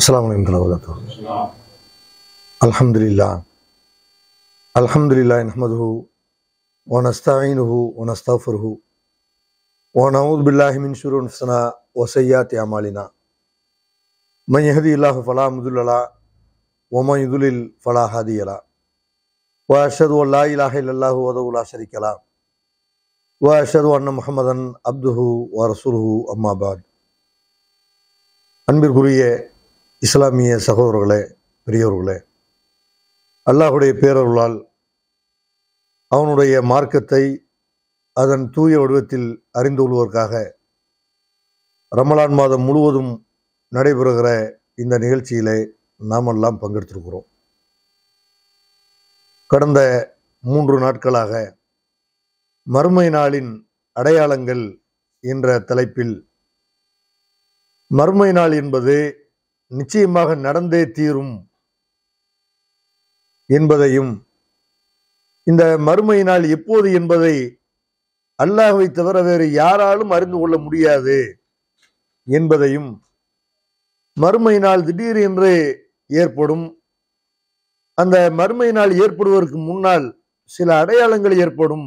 السلام عليكم ورحمة الله وبركاته الحمد لله الحمد لله نحمده ونستعينه ونستغفره ونعوذ بالله من شرور انفسنا وسيئات اعمالنا من يهدي الله فلا مضل له ومن يضلل فلا هادي له واشهد ان لا اله الا الله وحده لا شريك له واشهد ان محمدا عبده ورسوله اما بعد அன்பிற்குரிய இஸ்லாமிய சகோதரர்களே பெரியவர்களே அல்லாஹுடைய பேரருளால் அவனுடைய மார்க்கத்தை அதன் தூய வடிவத்தில் அறிந்து கொள்வதற்காக ரமலான் மாதம் முழுவதும் நடைபெறுகிற இந்த நிகழ்ச்சியிலே நாமெல்லாம் பங்கெடுத்திருக்கிறோம் கடந்த மூன்று நாட்களாக மறுமை நாளின் அடையாளங்கள் என்ற தலைப்பில் மறுமை நாள் என்பது நிச்சயமாக நடந்தே தீரும் என்பதையும் இந்த மறுமை நாள் எப்போது என்பதை அல்லாஹ்வை தவிர வேறு யாராலும் அறிந்து கொள்ள முடியாது என்பதையும் மறுமை நாள் திடீர் என்று ஏற்படும் அந்த மறுமை நாள் ஏற்படுவதற்கு முன்னால் சில அடையாளங்கள் ஏற்படும்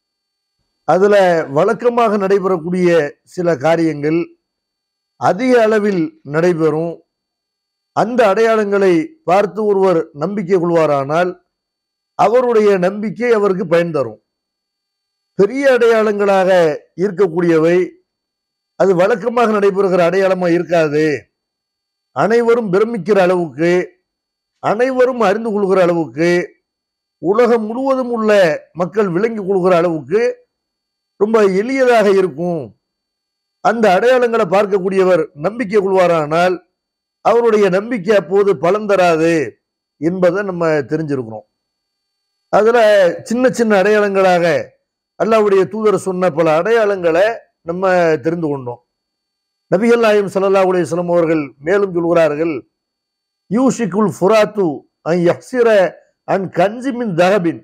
அதுல வழக்கமாக நடைபெறக்கூடிய சில காரியங்கள் அதிக அளவில் நடைபெறும் அந்த அடையாளங்களை பார்த்து ஒருவர் நம்பிக்கை கொள்வாரானால் அவருடைய நம்பிக்கை அவருக்கு பயன் தரும் பெரிய அடையாளங்களாக இருக்கக்கூடியவை அது வழக்கமாக நடைபெறுகிற அடையாளமா இருக்காது அனைவரும் பிரமிக்கிற அளவுக்கு அனைவரும் அறிந்து கொள்கிற அளவுக்கு உலகம் முழுவதும் உள்ள மக்கள் விளங்கி கொள்கிற அளவுக்கு ரொம்ப எளியதாக இருக்கும் அந்த அடையாளங்களை பார்க்கக்கூடியவர் நம்பிக்கை கொள்வாரானால் அவருடைய நம்பிக்கை அப்போது பலன் தராது என்பதை நம்ம தெரிஞ்சிருக்கிறோம் அதுல சின்ன சின்ன அடையாளங்களாக அல்லாவுடைய தூதர் சொன்ன பல அடையாளங்களை நம்ம தெரிந்து கொண்டோம் நபிகள் நாயம் சல்லா அலுவலம் அவர்கள் மேலும் சொல்கிறார்கள் யூஷிகுல் ஃபுராத்து அன் யஹ்சிர அன் கன்சிமின் தகபின்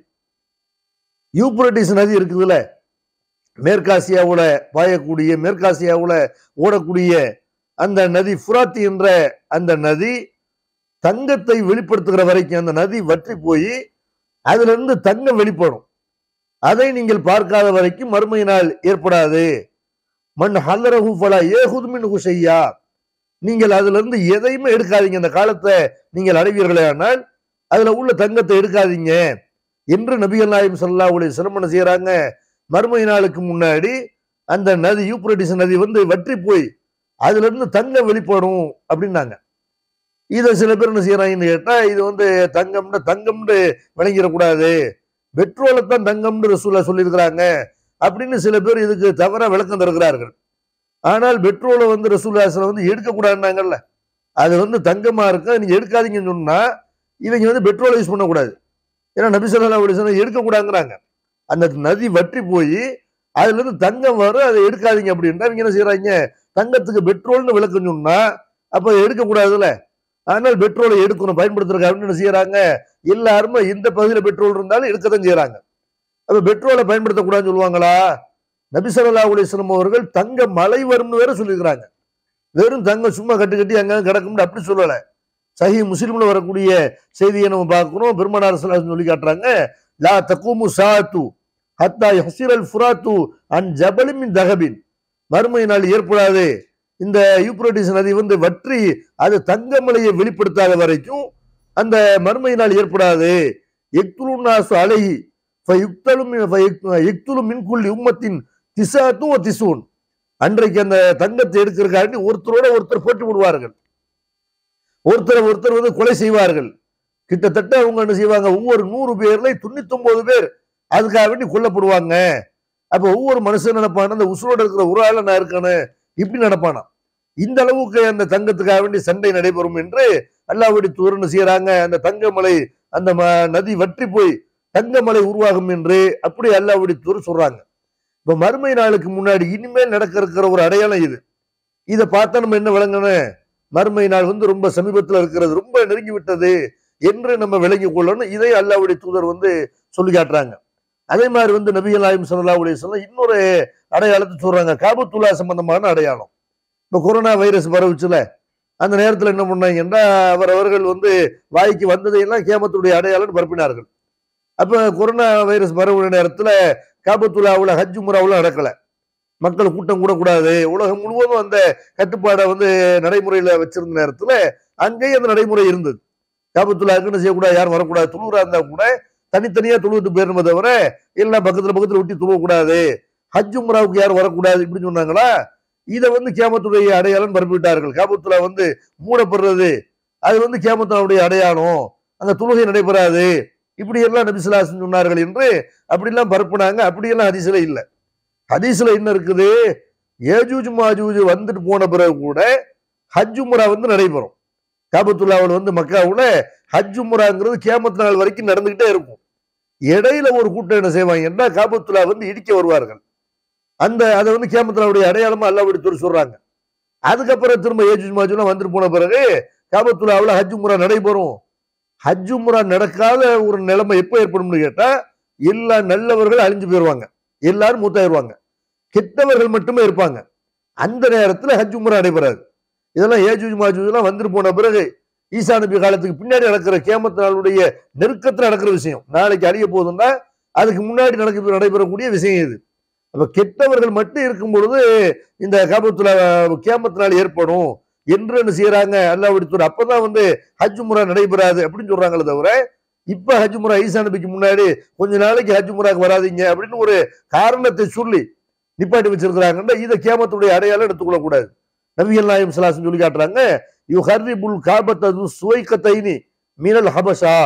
யூப்ரட்டிஸ் நதி இருக்குதுல்ல மேற்காசியாவுல பாயக்கூடிய மேற்காசியாவுல ஓடக்கூடிய அந்த நதி ஃபுராத்தி என்ற அந்த நதி தங்கத்தை வெளிப்படுத்துகிற வரைக்கும் அந்த நதி வற்றி போய் அதுல இருந்து தங்கம் வெளிப்படும் அதை நீங்கள் பார்க்காத வரைக்கும் மறுமை நாள் ஏற்படாது மண் ஹல்லரஹு ஃபலா ஏஹுதுமின் ஹுசையா நீங்கள் அதுல இருந்து எதையுமே எடுக்காதீங்க அந்த காலத்தை நீங்கள் அடைவீர்களே ஆனால் அதுல உள்ள தங்கத்தை எடுக்காதீங்க என்று நபிகள் நாயம் சல்லா உடைய சிரமணம் செய்யறாங்க மறுமை நாளுக்கு முன்னாடி அந்த நதி யூப்ரட்டிஸ் நதி வந்து வற்றி போய் அதுல இருந்து தங்கம் வெளிப்படும் அப்படின்னாங்க இதை சில பேர் என்ன செய்யறாங்கன்னு கேட்டா இது வந்து தங்கம்னு தங்கம்னு விளங்கிடக்கூடாது பெட்ரோலை தான் தங்கம்னு ரசூலா சொல்லியிருக்கிறாங்க அப்படின்னு சில பேர் இதுக்கு தவறா விளக்கம் தருகிறார்கள் ஆனால் பெட்ரோலை வந்து ரசூல்லாசில வந்து எடுக்கக்கூடாதுன்னாங்கல்ல அது வந்து தங்கமா இருக்கு நீங்க எடுக்காதீங்கன்னு சொன்னா இவங்க வந்து பெட்ரோலை யூஸ் பண்ணக்கூடாது ஏன்னா நபிசல்லா சொன்னா எடுக்கக்கூடாதுங்கிறாங்க அந்த நதி வற்றி போய் அதுல இருந்து தங்கம் வரும் அதை எடுக்காதீங்க அப்படின்னா இவங்க என்ன செய்யறாங்க தங்கத்துக்கு பெட்ரோல்னு விளக்கம் சொன்னா அப்ப எடுக்கக்கூடாதுல்ல ஆனால் பெட்ரோலை எடுக்கணும் பயன்படுத்துறதுக்கு அப்படின்னு என்ன செய்யறாங்க எல்லாருமே இந்த பகுதியில பெட்ரோல் இருந்தாலும் எடுக்கத்தான் செய்யறாங்க அப்ப பெட்ரோலை பயன்படுத்தக்கூடாதுன்னு சொல்லுவாங்களா நபிசல்லா அலிஸ்லம் அவர்கள் தங்க மழை வரும்னு வேற சொல்லியிருக்கிறாங்க வெறும் தங்கம் சும்மா கட்டி கட்டி அங்க கிடக்கும்னு அப்படி சொல்லல சஹி முஸ்லீம்ல வரக்கூடிய செய்தியை நம்ம பார்க்கிறோம் பெருமனார் சொல்லி காட்டுறாங்க லா தக்கூமு சாத்து ஹத்தா ஹசிரல் ஃபுராத்து அன் ஜபலிமின் தகபின் மறுமை நாள் ஏற்படாது இந்த யூப்ரோட்டிஸ் நதி வந்து வற்றி அது தங்கமலையை வெளிப்படுத்தாத வரைக்கும் அந்த மறுமை நாள் ஏற்படாது எக்துலுன்னாசு அழகி எக்துலு மின்குள்ளி உம்மத்தின் திசாத்தும் திசூன் அன்றைக்கு அந்த தங்கத்தை எடுக்கிறக்காண்டி ஒருத்தரோட ஒருத்தர் போட்டு விடுவார்கள் ஒருத்தர் ஒருத்தர் வந்து கொலை செய்வார்கள் கிட்டத்தட்ட அவங்க என்ன செய்வாங்க ஒவ்வொரு நூறு பேர்ல தொண்ணூத்தி ஒன்பது பேர் அதுக்காக வேண்டி கொல்லப்படுவாங்க அப்ப ஒவ்வொரு மனுஷன் நினைப்பான அந்த உசுரோட இருக்கிற ஒரு ஆள நான் இருக்கணும் இப்படி நினைப்பானா இந்த அளவுக்கு அந்த தங்கத்துக்காக வேண்டி சண்டை நடைபெறும் என்று அல்லாவுடைய தூரன்னு செய்யறாங்க அந்த தங்கமலை அந்த நதி வற்றி போய் தங்கமலை உருவாகும் என்று அப்படி அல்லாவுடைய தூர் சொல்றாங்க இப்ப மறுமை நாளுக்கு முன்னாடி இனிமேல் நடக்க இருக்கிற ஒரு அடையாளம் இது இதை பார்த்தா நம்ம என்ன விளங்கணும் மறுமை நாள் வந்து ரொம்ப சமீபத்தில் இருக்கிறது ரொம்ப நெருங்கி விட்டது என்று நம்ம விளங்கி கொள்ளணும் இதை அல்லாவுடைய தூதர் வந்து சொல்லி காட்டுறாங்க அதே மாதிரி வந்து நபிகள் நாயம் சல்லா அலி சொல்லம் இன்னொரு அடையாளத்தை சொல்றாங்க காபத்துல்லா சம்பந்தமான அடையாளம் இப்ப கொரோனா வைரஸ் பரவுச்சுல அந்த நேரத்துல என்ன பண்ணாங்கன்னா அவர் அவர்கள் வந்து வாய்க்கு வந்ததையெல்லாம் கேமத்துடைய அடையாளம் பரப்பினார்கள் அப்ப கொரோனா வைரஸ் பரவுற நேரத்துல காபத்துல்லாவுல ஹஜ் முறாவுல நடக்கல மக்கள் கூட்டம் கூடக்கூடாது உலகம் முழுவதும் அந்த கட்டுப்பாடை வந்து நடைமுறையில வச்சிருந்த நேரத்துல அங்கேயும் அந்த நடைமுறை இருந்தது காபத்துல்லாக்குன்னு செய்யக்கூடாது யாரும் வரக்கூடாது துளுரா இருந்தா கூட தனித்தனியா துளுவிட்டு போயிருமே தவிர எல்லாம் பக்கத்துல பக்கத்துல ஒட்டி துளுவக்கூடாது ஹஜ் முறாவுக்கு யாரும் வரக்கூடாது இப்படின்னு சொன்னாங்களா இதை வந்து கேமத்துடைய அடையாளம் பரப்பிவிட்டார்கள் காபத்துல்லா வந்து மூடப்படுறது அது வந்து கேமத்துடைய அடையாளம் அங்க தொழுகை நடைபெறாது இப்படி எல்லாம் நபிசுலாசன் சொன்னார்கள் என்று அப்படிலாம் பரப்புனாங்க அப்படியெல்லாம் ஹதீஸ்ல இல்லை ஹதீஸ்ல என்ன இருக்குது ஏஜூஜ் மாஜூஜ் வந்துட்டு போன பிறகு கூட ஹஜ் முறா வந்து நடைபெறும் காபத்துல்லாவில் வந்து மக்காவுல ஹஜ் முறாங்கிறது கேமத்து நாள் வரைக்கும் நடந்துகிட்டே இருக்கும் இடையில ஒரு கூட்டம் என்ன செய்வாங்கன்னா காபத்துல்லா வந்து இடிக்க வருவார்கள் அந்த அதை வந்து கேமத்துலாவுடைய அடையாளமா அல்லாவுடைய துறை சொல்றாங்க அதுக்கப்புறம் திரும்ப ஏஜூஜ் மாஜூலாம் வந்துட்டு போன பிறகு காபத்துல்லாவில் ஹஜ் முறா நடைபெறும் ஹஜ் முறா நடக்காத ஒரு நிலைமை எப்போ ஏற்படும்னு கேட்டா எல்லா நல்லவர்கள் அழிஞ்சு போயிடுவாங்க எல்லாரும் மூத்தாயிருவாங்க கெட்டவர்கள் மட்டுமே இருப்பாங்க அந்த நேரத்துல ஹஜ் முறை நடைபெறாது இதெல்லாம் ஏஜூஜ் மாஜூஜ்லாம் வந்துட்டு போன பிறகு ஈசா நபி காலத்துக்கு பின்னாடி நடக்கிற கேமத்து நாளுடைய நெருக்கத்துல நடக்கிற விஷயம் நாளைக்கு அழிய போகுதுன்னா அதுக்கு முன்னாடி நடக்க நடைபெறக்கூடிய விஷயம் இது அப்ப கெட்டவர்கள் மட்டும் இருக்கும் பொழுது இந்த காபத்துல கேமத்து நாள் ஏற்படும் என்று என்ன செய்யறாங்க அல்லாவுடைய அப்பதான் வந்து ஹஜ் முறை நடைபெறாது அப்படின்னு சொல்றாங்களே தவிர இப்ப ஹஜ் முறை ஈசா நபிக்கு முன்னாடி கொஞ்ச நாளைக்கு ஹஜ் முறாக்கு வராதீங்க அப்படின்னு ஒரு காரணத்தை சொல்லி நிப்பாட்டி வச்சிருக்கிறாங்கன்னா இதை கேமத்துடைய அடையாளம் எடுத்துக்கொள்ள கூடாது நபிகள் நாயம் சலாசன் சொல்லி காட்டுறாங்க யு ஹர்ரிபுல் காபத்தது சுவைக்கத்தைனி மீனல் ஹபஷா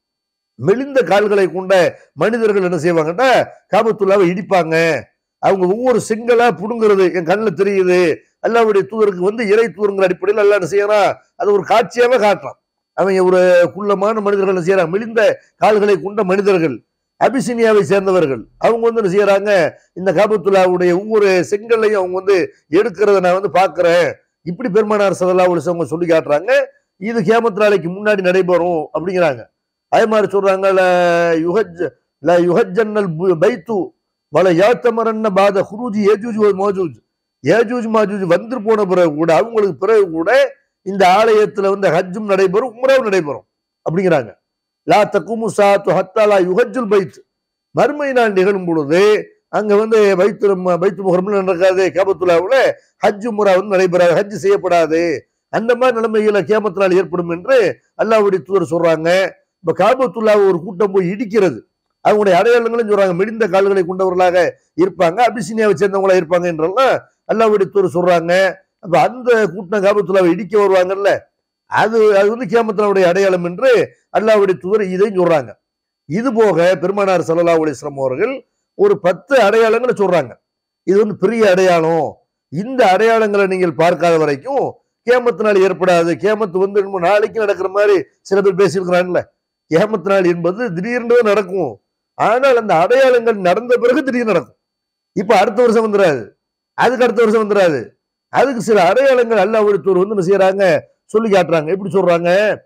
மெலிந்த கால்களை கொண்ட மனிதர்கள் என்ன செய்வாங்கன்னா காபத்துல்லாவை இடிப்பாங்க அவங்க ஒவ்வொரு செங்கலா புடுங்கிறது என் கண்ணில் தெரியுது அல்லாவுடைய தூதருக்கு வந்து இறை தூதருங்கிற அடிப்படையில் எல்லாம் என்ன செய்யறான் அது ஒரு காட்சியாவே காட்டுறான் அவங்க ஒரு குள்ளமான மனிதர்கள் என்ன செய்யறாங்க மெலிந்த கால்களை கொண்ட மனிதர்கள் அபிசினியாவை சேர்ந்தவர்கள் அவங்க வந்து என்ன செய்யறாங்க இந்த காபத்துல்லாவுடைய ஒவ்வொரு செங்கல்லையும் அவங்க வந்து எடுக்கிறத நான் வந்து பாக்குறேன் இப்படி பெருமானார் சதல்லா அவங்க சொல்லி காட்டுறாங்க இது கேமத்து நாளைக்கு முன்னாடி நடைபெறும் அப்படிங்கிறாங்க அதே மாதிரி சொல்றாங்க ல யுஹஜ் ல யுஹஜன்னல் பு- பைத்து வல யாத்தமரன்ன பாத ஹுரூஜி ஏஜூஜ் வ மோஜூஜ் ஏஜூஜ் மாஜூஜ் வந்து போன பிறகு கூட அவங்களுக்கு பிறகு கூட இந்த ஆலயத்துல வந்து ஹஜ்ஜும் நடைபெறும் உம்ராவும் நடைபெறும் அப்படிங்கிறாங்க லா தக்குமு சாத்து ஹத்தாலா யுஹஜுல் பைத் மறுமை நாள் நிகழும் பொழுது அங்க வந்து பைத்து பைத்து முகரம்ல நடக்காது கேபத்துலாவுல ஹஜ் முறா வந்து நடைபெறாது ஹஜ் செய்யப்படாது அந்த மாதிரி நிலைமைகளை கேமத்தினால் ஏற்படும் என்று அல்லாஹ்வுடைய தூதர் சொல்றாங்க இப்ப காபத்துல்லாவை ஒரு கூட்டம் போய் இடிக்கிறது அவங்களுடைய அடையாளங்களும் சொல்றாங்க மெலிந்த கால்களை கொண்டவர்களாக இருப்பாங்க அபிசினியாவை சேர்ந்தவங்களா இருப்பாங்க என்றெல்லாம் அல்லாஹ்வுடைய தூதர் சொல்றாங்க அப்ப அந்த கூட்டம் காபத்துல்லாவை இடிக்க வருவாங்கல்ல அது அது வந்து கேமத்தினுடைய அடையாளம் என்று அல்லாஹ்வுடைய தூதர் இதையும் சொல்றாங்க இது போக பெருமானார் ஸல்லல்லாஹு அலைஹி வஸல்லம் அவர்கள் ஒரு பத்து அடையாளங்களை சொல்றாங்க இது வந்து பெரிய அடையாளம் இந்த அடையாளங்களை நீங்கள் பார்க்காத வரைக்கும் கேமத்து நாள் ஏற்படாது கேமத்து வந்து இன்னும் நாளைக்கு நடக்கிற மாதிரி சில பேர் பேசியிருக்கிறாங்கல்ல கேமத்து நாள் என்பது திடீர்னு தான் நடக்கும் ஆனால் அந்த அடையாளங்கள் நடந்த பிறகு திடீர்னு நடக்கும் இப்ப அடுத்த வருஷம் வந்துடாது அதுக்கு அடுத்த வருஷம் வந்துடாது அதுக்கு சில அடையாளங்கள் அல்லாஹ்வுடைய வந்து என்ன செய்யறாங்க சொல்லி காட்டுறாங்க எப்படி சொல்றாங்க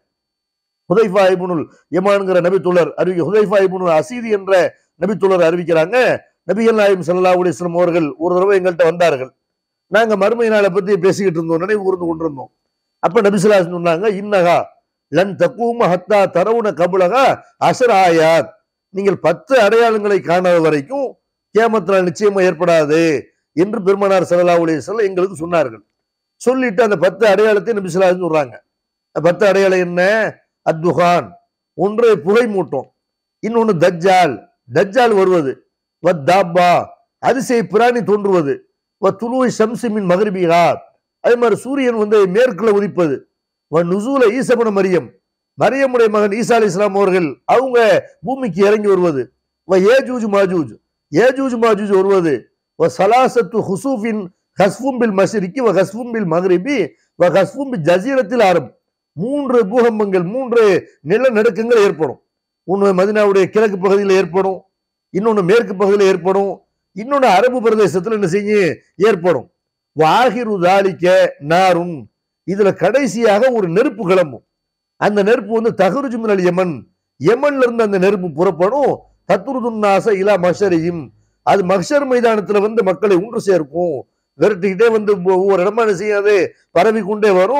ஹுதைஃபா இப்னுல் யமான்ங்கிற நபித்துள்ளர் அறிவிக்க ஹுதைஃபா இப்னுல் அசீதி என்ற நபித்துள்ளர் அறிவிக்கிறாங்க நபிகள் நாயம் ஸல்லல்லாஹு அலைஹி வஸல்லம் அவர்கள் ஒரு தடவை எங்கள்கிட்ட வந்தார்கள் நாங்க மறுமை நாளை பத்தி பேசிக்கிட்டு இருந்தோம் நினைவு கூர்ந்து கொண்டிருந்தோம் அப்ப நபிசுல்லாஸ் சொன்னாங்க இன்னகா லன் தக்கூம ஹத்தா தரவுன கபுலகா அசர் ஆயாத் நீங்கள் பத்து அடையாளங்களை காணாத வரைக்கும் கேமத்தினால் நிச்சயமா ஏற்படாது என்று பெருமானார் ஸல்லல்லாஹு அலைஹி வஸல்லம் எங்களுக்கு சொன்னார்கள் சொல்லிட்டு அந்த பத்து அடையாளத்தை நபிசுல்லாஸ் சொல்றாங்க அந்த பத்து அடையாளம் என்ன அத்துஹான் ஒன்று புகை மூட்டம் இன்னொன்னு தஜ்ஜால் தஜ்ஜால் வருவது வத்தாப்பா அதிசய பிராணி தோன்றுவது வ துலுவை ஷம்சிமின் மகரிபிகா அதே மாதிரி சூரியன் வந்து மேற்குல உதிப்பது வ நுசூல ஈசபன மரியம் மரியமுடைய மகன் ஈசா அலி இஸ்லாம் அவர்கள் அவங்க பூமிக்கு இறங்கி வருவது வ ஏஜூஜ் மாஜூஜ் ஏஜூஜ் மாஜூஜ் வருவது வ சலாசத்து ஹுசூஃபின் ஹஸ்ஃபும் பில் மஷரிக்கி வ ஹஸ்ஃபும் பில் மகரிபி வ ஹஸ்ஃபும் பில் ஜசீரத்தில் அரப் மூன்று பூகம்பங்கள் மூன்று நிலநடுக்கங்கள் ஏற்படும் ஒன்று மதினாவுடைய கிழக்கு பகுதியில் ஏற்படும் இன்னொன்று மேற்கு பகுதியில் ஏற்படும் இன்னொன்று அரபு பிரதேசத்தில் என்ன செய்யும் ஏற்படும் வாகிரு தாலிக்க நாரும் இதுல கடைசியாக ஒரு நெருப்பு கிளம்பும் அந்த நெருப்பு வந்து தகுருஜு மினல் யமன் யமன்ல இருந்து அந்த நெருப்பு புறப்படும் தத்துருதுன்னாச இலா மஷரியும் அது மக்ஷர் மைதானத்துல வந்து மக்களை ஒன்று சேர்க்கும் விரட்டிக்கிட்டே வந்து ஒவ்வொரு இடமா என்ன செய்யாது பரவி கொண்டே வரும்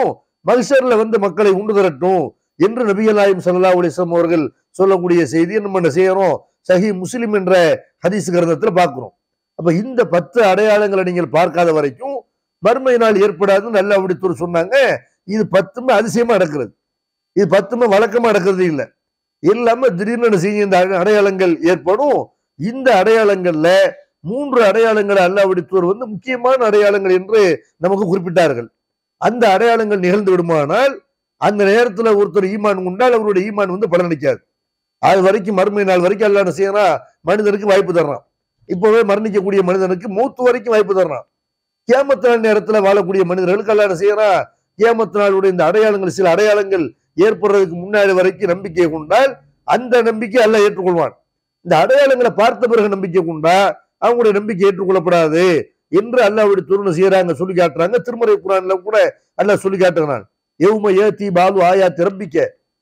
மகிஷர்ல வந்து மக்களை உண்டு திரட்டும் என்று நபிகள் நாயம் ஸல்லல்லாஹு அலைஹி வஸல்லம் அவர்கள் சொல்லக்கூடிய செய்தியை நம்ம என்ன செய்யறோம் சஹி முஸ்லிம் என்ற ஹதீஸ் கிரந்தத்துல பார்க்கிறோம் அப்ப இந்த பத்து அடையாளங்களை நீங்கள் பார்க்காத வரைக்கும் மறுமை நாள் ஏற்படாதுன்னு நல்லா அப்படி சொன்னாங்க இது பத்துமே அதிசயமா நடக்கிறது இது பத்துமே வழக்கமா நடக்கிறது இல்லை இல்லாம திடீர்னு செய்ய இந்த அடை- அடையாளங்கள் ஏற்படும் இந்த அடையாளங்கள்ல மூன்று அடையாளங்களை அல்லாவிடுத்தோர் வந்து முக்கியமான அடையாளங்கள் என்று நமக்கு குறிப்பிட்டார்கள் அந்த அடையாளங்கள் நிகழ்ந்து விடுமானால் அந்த நேரத்துல ஒருத்தர் ஈமான் உண்டால் அவருடைய ஈமான் வந்து பலனளிக்காது அது வரைக்கும் மறுமை நாள் வரைக்கும் அல்ல என்ன செய்யறான் மனிதனுக்கு வாய்ப்பு தர்றான் இப்பவே மரணிக்கக்கூடிய மனிதனுக்கு மூத்து வரைக்கும் வாய்ப்பு தர்றான் கேமத்து நாள் நேரத்துல வாழக்கூடிய மனிதர்களுக்கு அல்ல என்ன செய்யறான் கேமத்து நாளுடைய இந்த அடையாளங்கள் சில அடையாளங்கள் ஏற்படுறதுக்கு முன்னாடி வரைக்கும் நம்பிக்கை கொண்டால் அந்த நம்பிக்கை அல்ல ஏற்றுக்கொள்வான் இந்த அடையாளங்களை பார்த்த பிறகு நம்பிக்கை கொண்டா அவங்களுடைய நம்பிக்கை ஏற்றுக்கொள்ளப்படாது என்று அல்லாவுடைய துருணை செய்யறாங்க சொல்லி காட்டுறாங்க திருமறை குரான்ல கூட அல்லாஹ் சொல்லி காட்டுகிறான் எவும ஏத்தி பாலு ஆயா திரம்பிக்க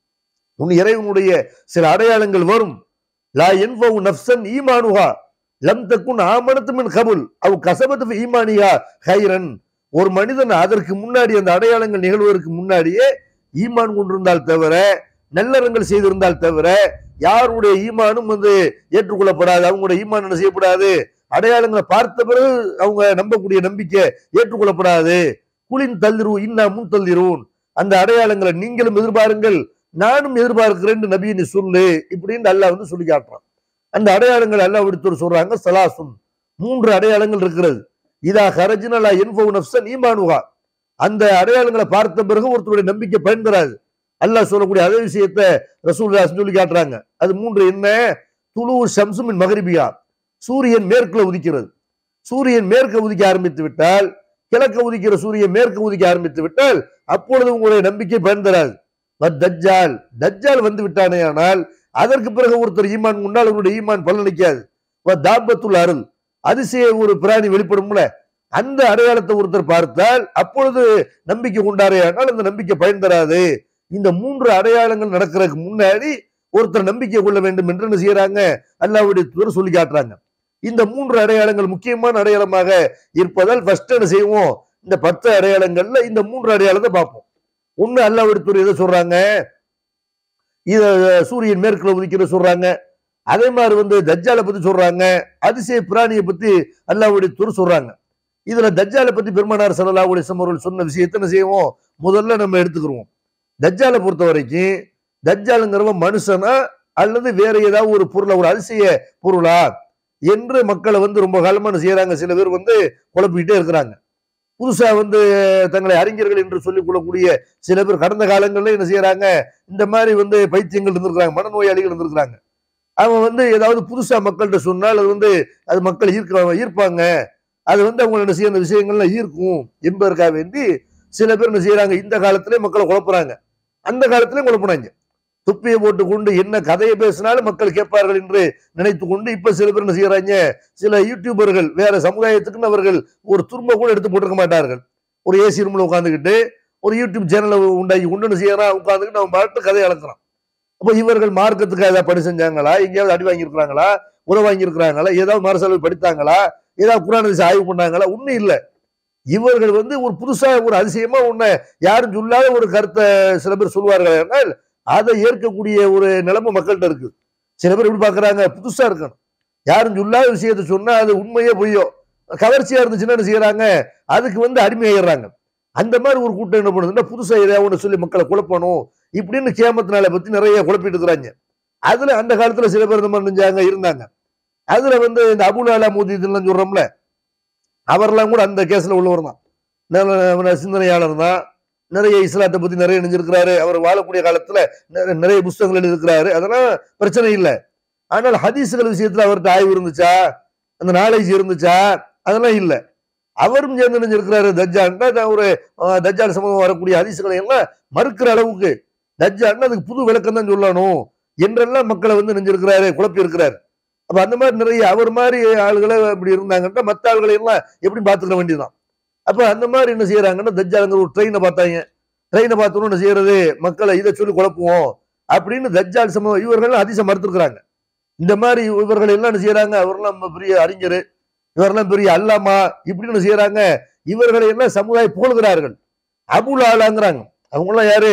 உன் இறைவனுடைய சில அடையாளங்கள் வரும் லா என்பவு நப்சன் ஈமானுஹா லம் தக்குன் ஆமனத்து மின் கபுல் அவ் கசபத்து ஈமானியா ஹைரன் ஒரு மனிதன் அதற்கு முன்னாடி அந்த அடையாளங்கள் நிகழ்வதற்கு முன்னாடியே ஈமான் கொண்டிருந்தால் தவிர நல்லறங்கள் செய்திருந்தால் தவிர யாருடைய ஈமானும் வந்து ஏற்றுக்கொள்ளப்படாது அவங்களுடைய ஈமான் என்ன செய்யப்படாது அடையாளங்களை பார்த்த பிறகு அவங்க நம்பக்கூடிய நம்பிக்கை ஏற்றுக்கொள்ளப்படாது குளின் தள்ளிரு இன்னா முன் தள்ளிருவோன் அந்த அடையாளங்களை நீங்களும் எதிர்பாருங்கள் நானும் எதிர்பார்க்கிறேன் நபியை நீ சொல்லு இப்படின்னு அல்லாஹ் வந்து சொல்லி காட்டுறான் அந்த அடையாளங்கள் அல்லாஹ் விடுத்தோர் சொல்றாங்க சலாசுன் மூன்று அடையாளங்கள் இருக்கிறது இதா ஹரஜினலா என்பவு நப்சன் ஈமானுகா அந்த அடையாளங்களை பார்த்த பிறகு ஒருத்தருடைய நம்பிக்கை பயன் தராது அல்லாஹ் சொல்லக்கூடிய அதே விஷயத்தை ரசூல் சொல்லி காட்டுறாங்க அது மூன்று என்ன துளு ஷம்சுமின் மகரிபியா சூரியன் மேற்குல உதிக்கிறது சூரியன் மேற்க உதிக்க ஆரம்பித்து விட்டால் கிழக்க உதிக்கிற சூரியன் மேற்க உதிக்க ஆரம்பித்து விட்டால் அப்பொழுது உங்களுடைய நம்பிக்கை பயன் தராது வத் தஜ்ஜால் தஜ்ஜால் வந்து விட்டானே ஆனால் அதற்கு பிறகு ஒருத்தர் ஈமான் உண்டால் அவருடைய ஈமான் பலனளிக்காது வ தாபத்துல் அருள் அதிசய ஒரு பிராணி வெளிப்படும்ல அந்த அடையாளத்தை ஒருத்தர் பார்த்தால் அப்பொழுது நம்பிக்கை கொண்டாரே ஆனால் அந்த நம்பிக்கை பயன் தராது இந்த மூன்று அடையாளங்கள் நடக்கிறதுக்கு முன்னாடி ஒருத்தர் நம்பிக்கை கொள்ள வேண்டும் என்று என்ன செய்யறாங்க அல்லாவுடைய தூதர் சொல்லி காட்டுறாங்க இந்த மூன்று அடையாளங்கள் முக்கியமான அடையாளமாக இருப்பதால் ஃபர்ஸ்ட் என்ன செய்வோம் இந்த பத்து அடையாளங்கள்ல இந்த மூன்று அடையாளத்தை பார்ப்போம் ஒண்ணு அல்லாவுடைய தூதர் எதை சொல்றாங்க இத சூரியன் மேற்குல உதிக்கிற சொல்றாங்க அதே மாதிரி வந்து தஜ்ஜாலை பத்தி சொல்றாங்க அதிசய பிராணியை பத்தி அல்லாவுடைய தூதர் சொல்றாங்க இதுல தஜ்ஜாலை பத்தி பெருமானார் சல்லல்லாஹு அலைஹி வஸல்லம் அவர்கள் சொன்ன விஷயத்தை என்ன செய்வோம் முதல்ல நம்ம எடுத்துக்கிறோம் தஜ்ஜாலை பொறுத்த வரைக்கும் தஜ்ஜாலுங்கிறவன் மனுஷனா அல்லது வேற ஏதாவது ஒரு பொருளா ஒரு அதிசய பொருளா என்று மக்களை வந்து ரொம்ப காலமா என்ன செய்யறாங்க சில பேர் வந்து குழப்பிக்கிட்டே இருக்கிறாங்க புதுசா வந்து தங்களை அறிஞர்கள் என்று சொல்லிக் கொள்ளக்கூடிய சில பேர் கடந்த காலங்கள்ல என்ன செய்யறாங்க இந்த மாதிரி வந்து பைத்தியங்கள் இருந்திருக்கிறாங்க மனநோயாளிகள் இருந்திருக்கிறாங்க அவன் வந்து ஏதாவது புதுசா மக்கள்கிட்ட சொன்னால் அது வந்து அது மக்கள் ஈர்க்க ஈர்ப்பாங்க அது வந்து அவங்க என்ன செய்ய அந்த விஷயங்கள்லாம் ஈர்க்கும் என்பதற்காக வேண்டி சில பேர் என்ன செய்யறாங்க இந்த காலத்திலே மக்களை குழப்புறாங்க அந்த காலத்திலே குழப்புனாங்க துப்பியை போட்டு கொண்டு என்ன கதையை பேசினாலும் மக்கள் கேட்பார்கள் என்று நினைத்து கொண்டு இப்ப சில பேர் என்ன செய்யறாங்க சில யூடியூபர்கள் வேற சமுதாயத்துக்குன்னு அவர்கள் ஒரு துரும்ப கூட எடுத்து போட்டிருக்க மாட்டார்கள் ஒரு ஏசி ரூம்ல உட்காந்துக்கிட்டு ஒரு யூடியூப் சேனலை உண்டாக்கி கொண்டு என்ன செய்யறான் உட்காந்துக்கிட்டு அவன் பாட்டு கதை அளக்குறான் அப்ப இவர்கள் மார்க்கத்துக்கு ஏதாவது படி செஞ்சாங்களா எங்கேயாவது அடி வாங்கியிருக்கிறாங்களா உற வாங்கியிருக்கிறாங்களா ஏதாவது மரசெலவு படித்தாங்களா ஏதாவது குரான் அதிசயம் ஆய்வு பண்ணாங்களா ஒண்ணும் இல்லை இவர்கள் வந்து ஒரு புதுசா ஒரு அதிசயமா உன்னை யாரும் சொல்லாத ஒரு கருத்தை சில பேர் சொல்வார்கள் ஆனால் அதை ஏற்கக்கூடிய ஒரு நிலைமை மக்கள்கிட்ட இருக்கு சில பேர் எப்படி பாக்குறாங்க புதுசா இருக்கணும் யாரும் சொல்லாத விஷயத்த சொன்னா அது உண்மையே பொய்யோ கவர்ச்சியா இருந்துச்சுன்னா என்ன செய்யறாங்க அதுக்கு வந்து அடிமையாயிடுறாங்க அந்த மாதிரி ஒரு கூட்டம் என்ன பண்ணுதுன்னா புதுசா ஏதாவது ஒன்று சொல்லி மக்களை குழப்பணும் இப்படின்னு கேமத்தினால பத்தி நிறைய குழப்பிட்டு இருக்கிறாங்க அதுல அந்த காலத்துல சில பேர் இந்த மாதிரி நெஞ்சாங்க இருந்தாங்க அதுல வந்து இந்த அபுலாலா மூதி இதெல்லாம் சொல்றோம்ல அவரெல்லாம் கூட அந்த கேஸ்ல உள்ளவர் தான் நல்ல சிந்தனையாளர் தான் நிறைய இஸ்லாத்தை பத்தி நிறைய நினைஞ்சிருக்கிறாரு அவர் வாழக்கூடிய காலத்துல நிறைய- நிறைய புஸ்தகங்கள் எழுதியிருக்கிறாரு அதெல்லாம் பிரச்சனை இல்லை ஆனால் ஹதீஸ்கள் விஷயத்துல அவர்கிட்ட ஆய்வு இருந்துச்சா அந்த நாலேஜ் இருந்துச்சா அதெல்லாம் இல்லை அவரும் சேர்ந்து நினைஞ்சிருக்கிறாரு தஜ்ஜான்னா ஒரு அஹ், தஜ்ஜால் சம்பந்தம் வரக்கூடிய ஹதீஸ்களை எல்லாம் மறுக்கிற அளவுக்கு தஜ்ஜான்னா அதுக்கு புது விளக்கம் தான் சொல்லணும் என்றெல்லாம் மக்களை வந்து நெஞ்சிருக்கிறாரு குழப்பி இருக்கிறாரு அப்ப அந்த மாதிரி நிறைய அவர் மாதிரி ஆளுகளை இப்படி இருந்தாங்கன்னா மற்ற ஆளுகளை எல்லாம் எப்படி பார்த்துக்க வேண்டியதுதான் அப்ப அந்த மாதிரி என்ன செய்யறாங்கன்னா தஜ்ஜாலுங்கிற ஒரு ட்ரெயினை பார்த்தாங்க ட்ரெயினை பார்த்தோன்னு என்ன செய்யறது மக்களை இதை சொல்லி குழப்புவோம் அப்படின்னு தஜ்ஜால் சம இவர்கள் அதிசயம் மறுத்துருக்குறாங்க இந்த மாதிரி இவர்கள் எல்லாம் என்ன செய்யறாங்க அவரெல்லாம் நம்ம பெரிய அறிஞர் இவரெல்லாம் பெரிய அல்லாமா இப்படின்னு என்ன செய்யறாங்க இவர்களை எல்லாம் சமுதாயம் புகழ்கிறார்கள் அபுல் ஆலாங்கிறாங்க அவங்களாம் யாரு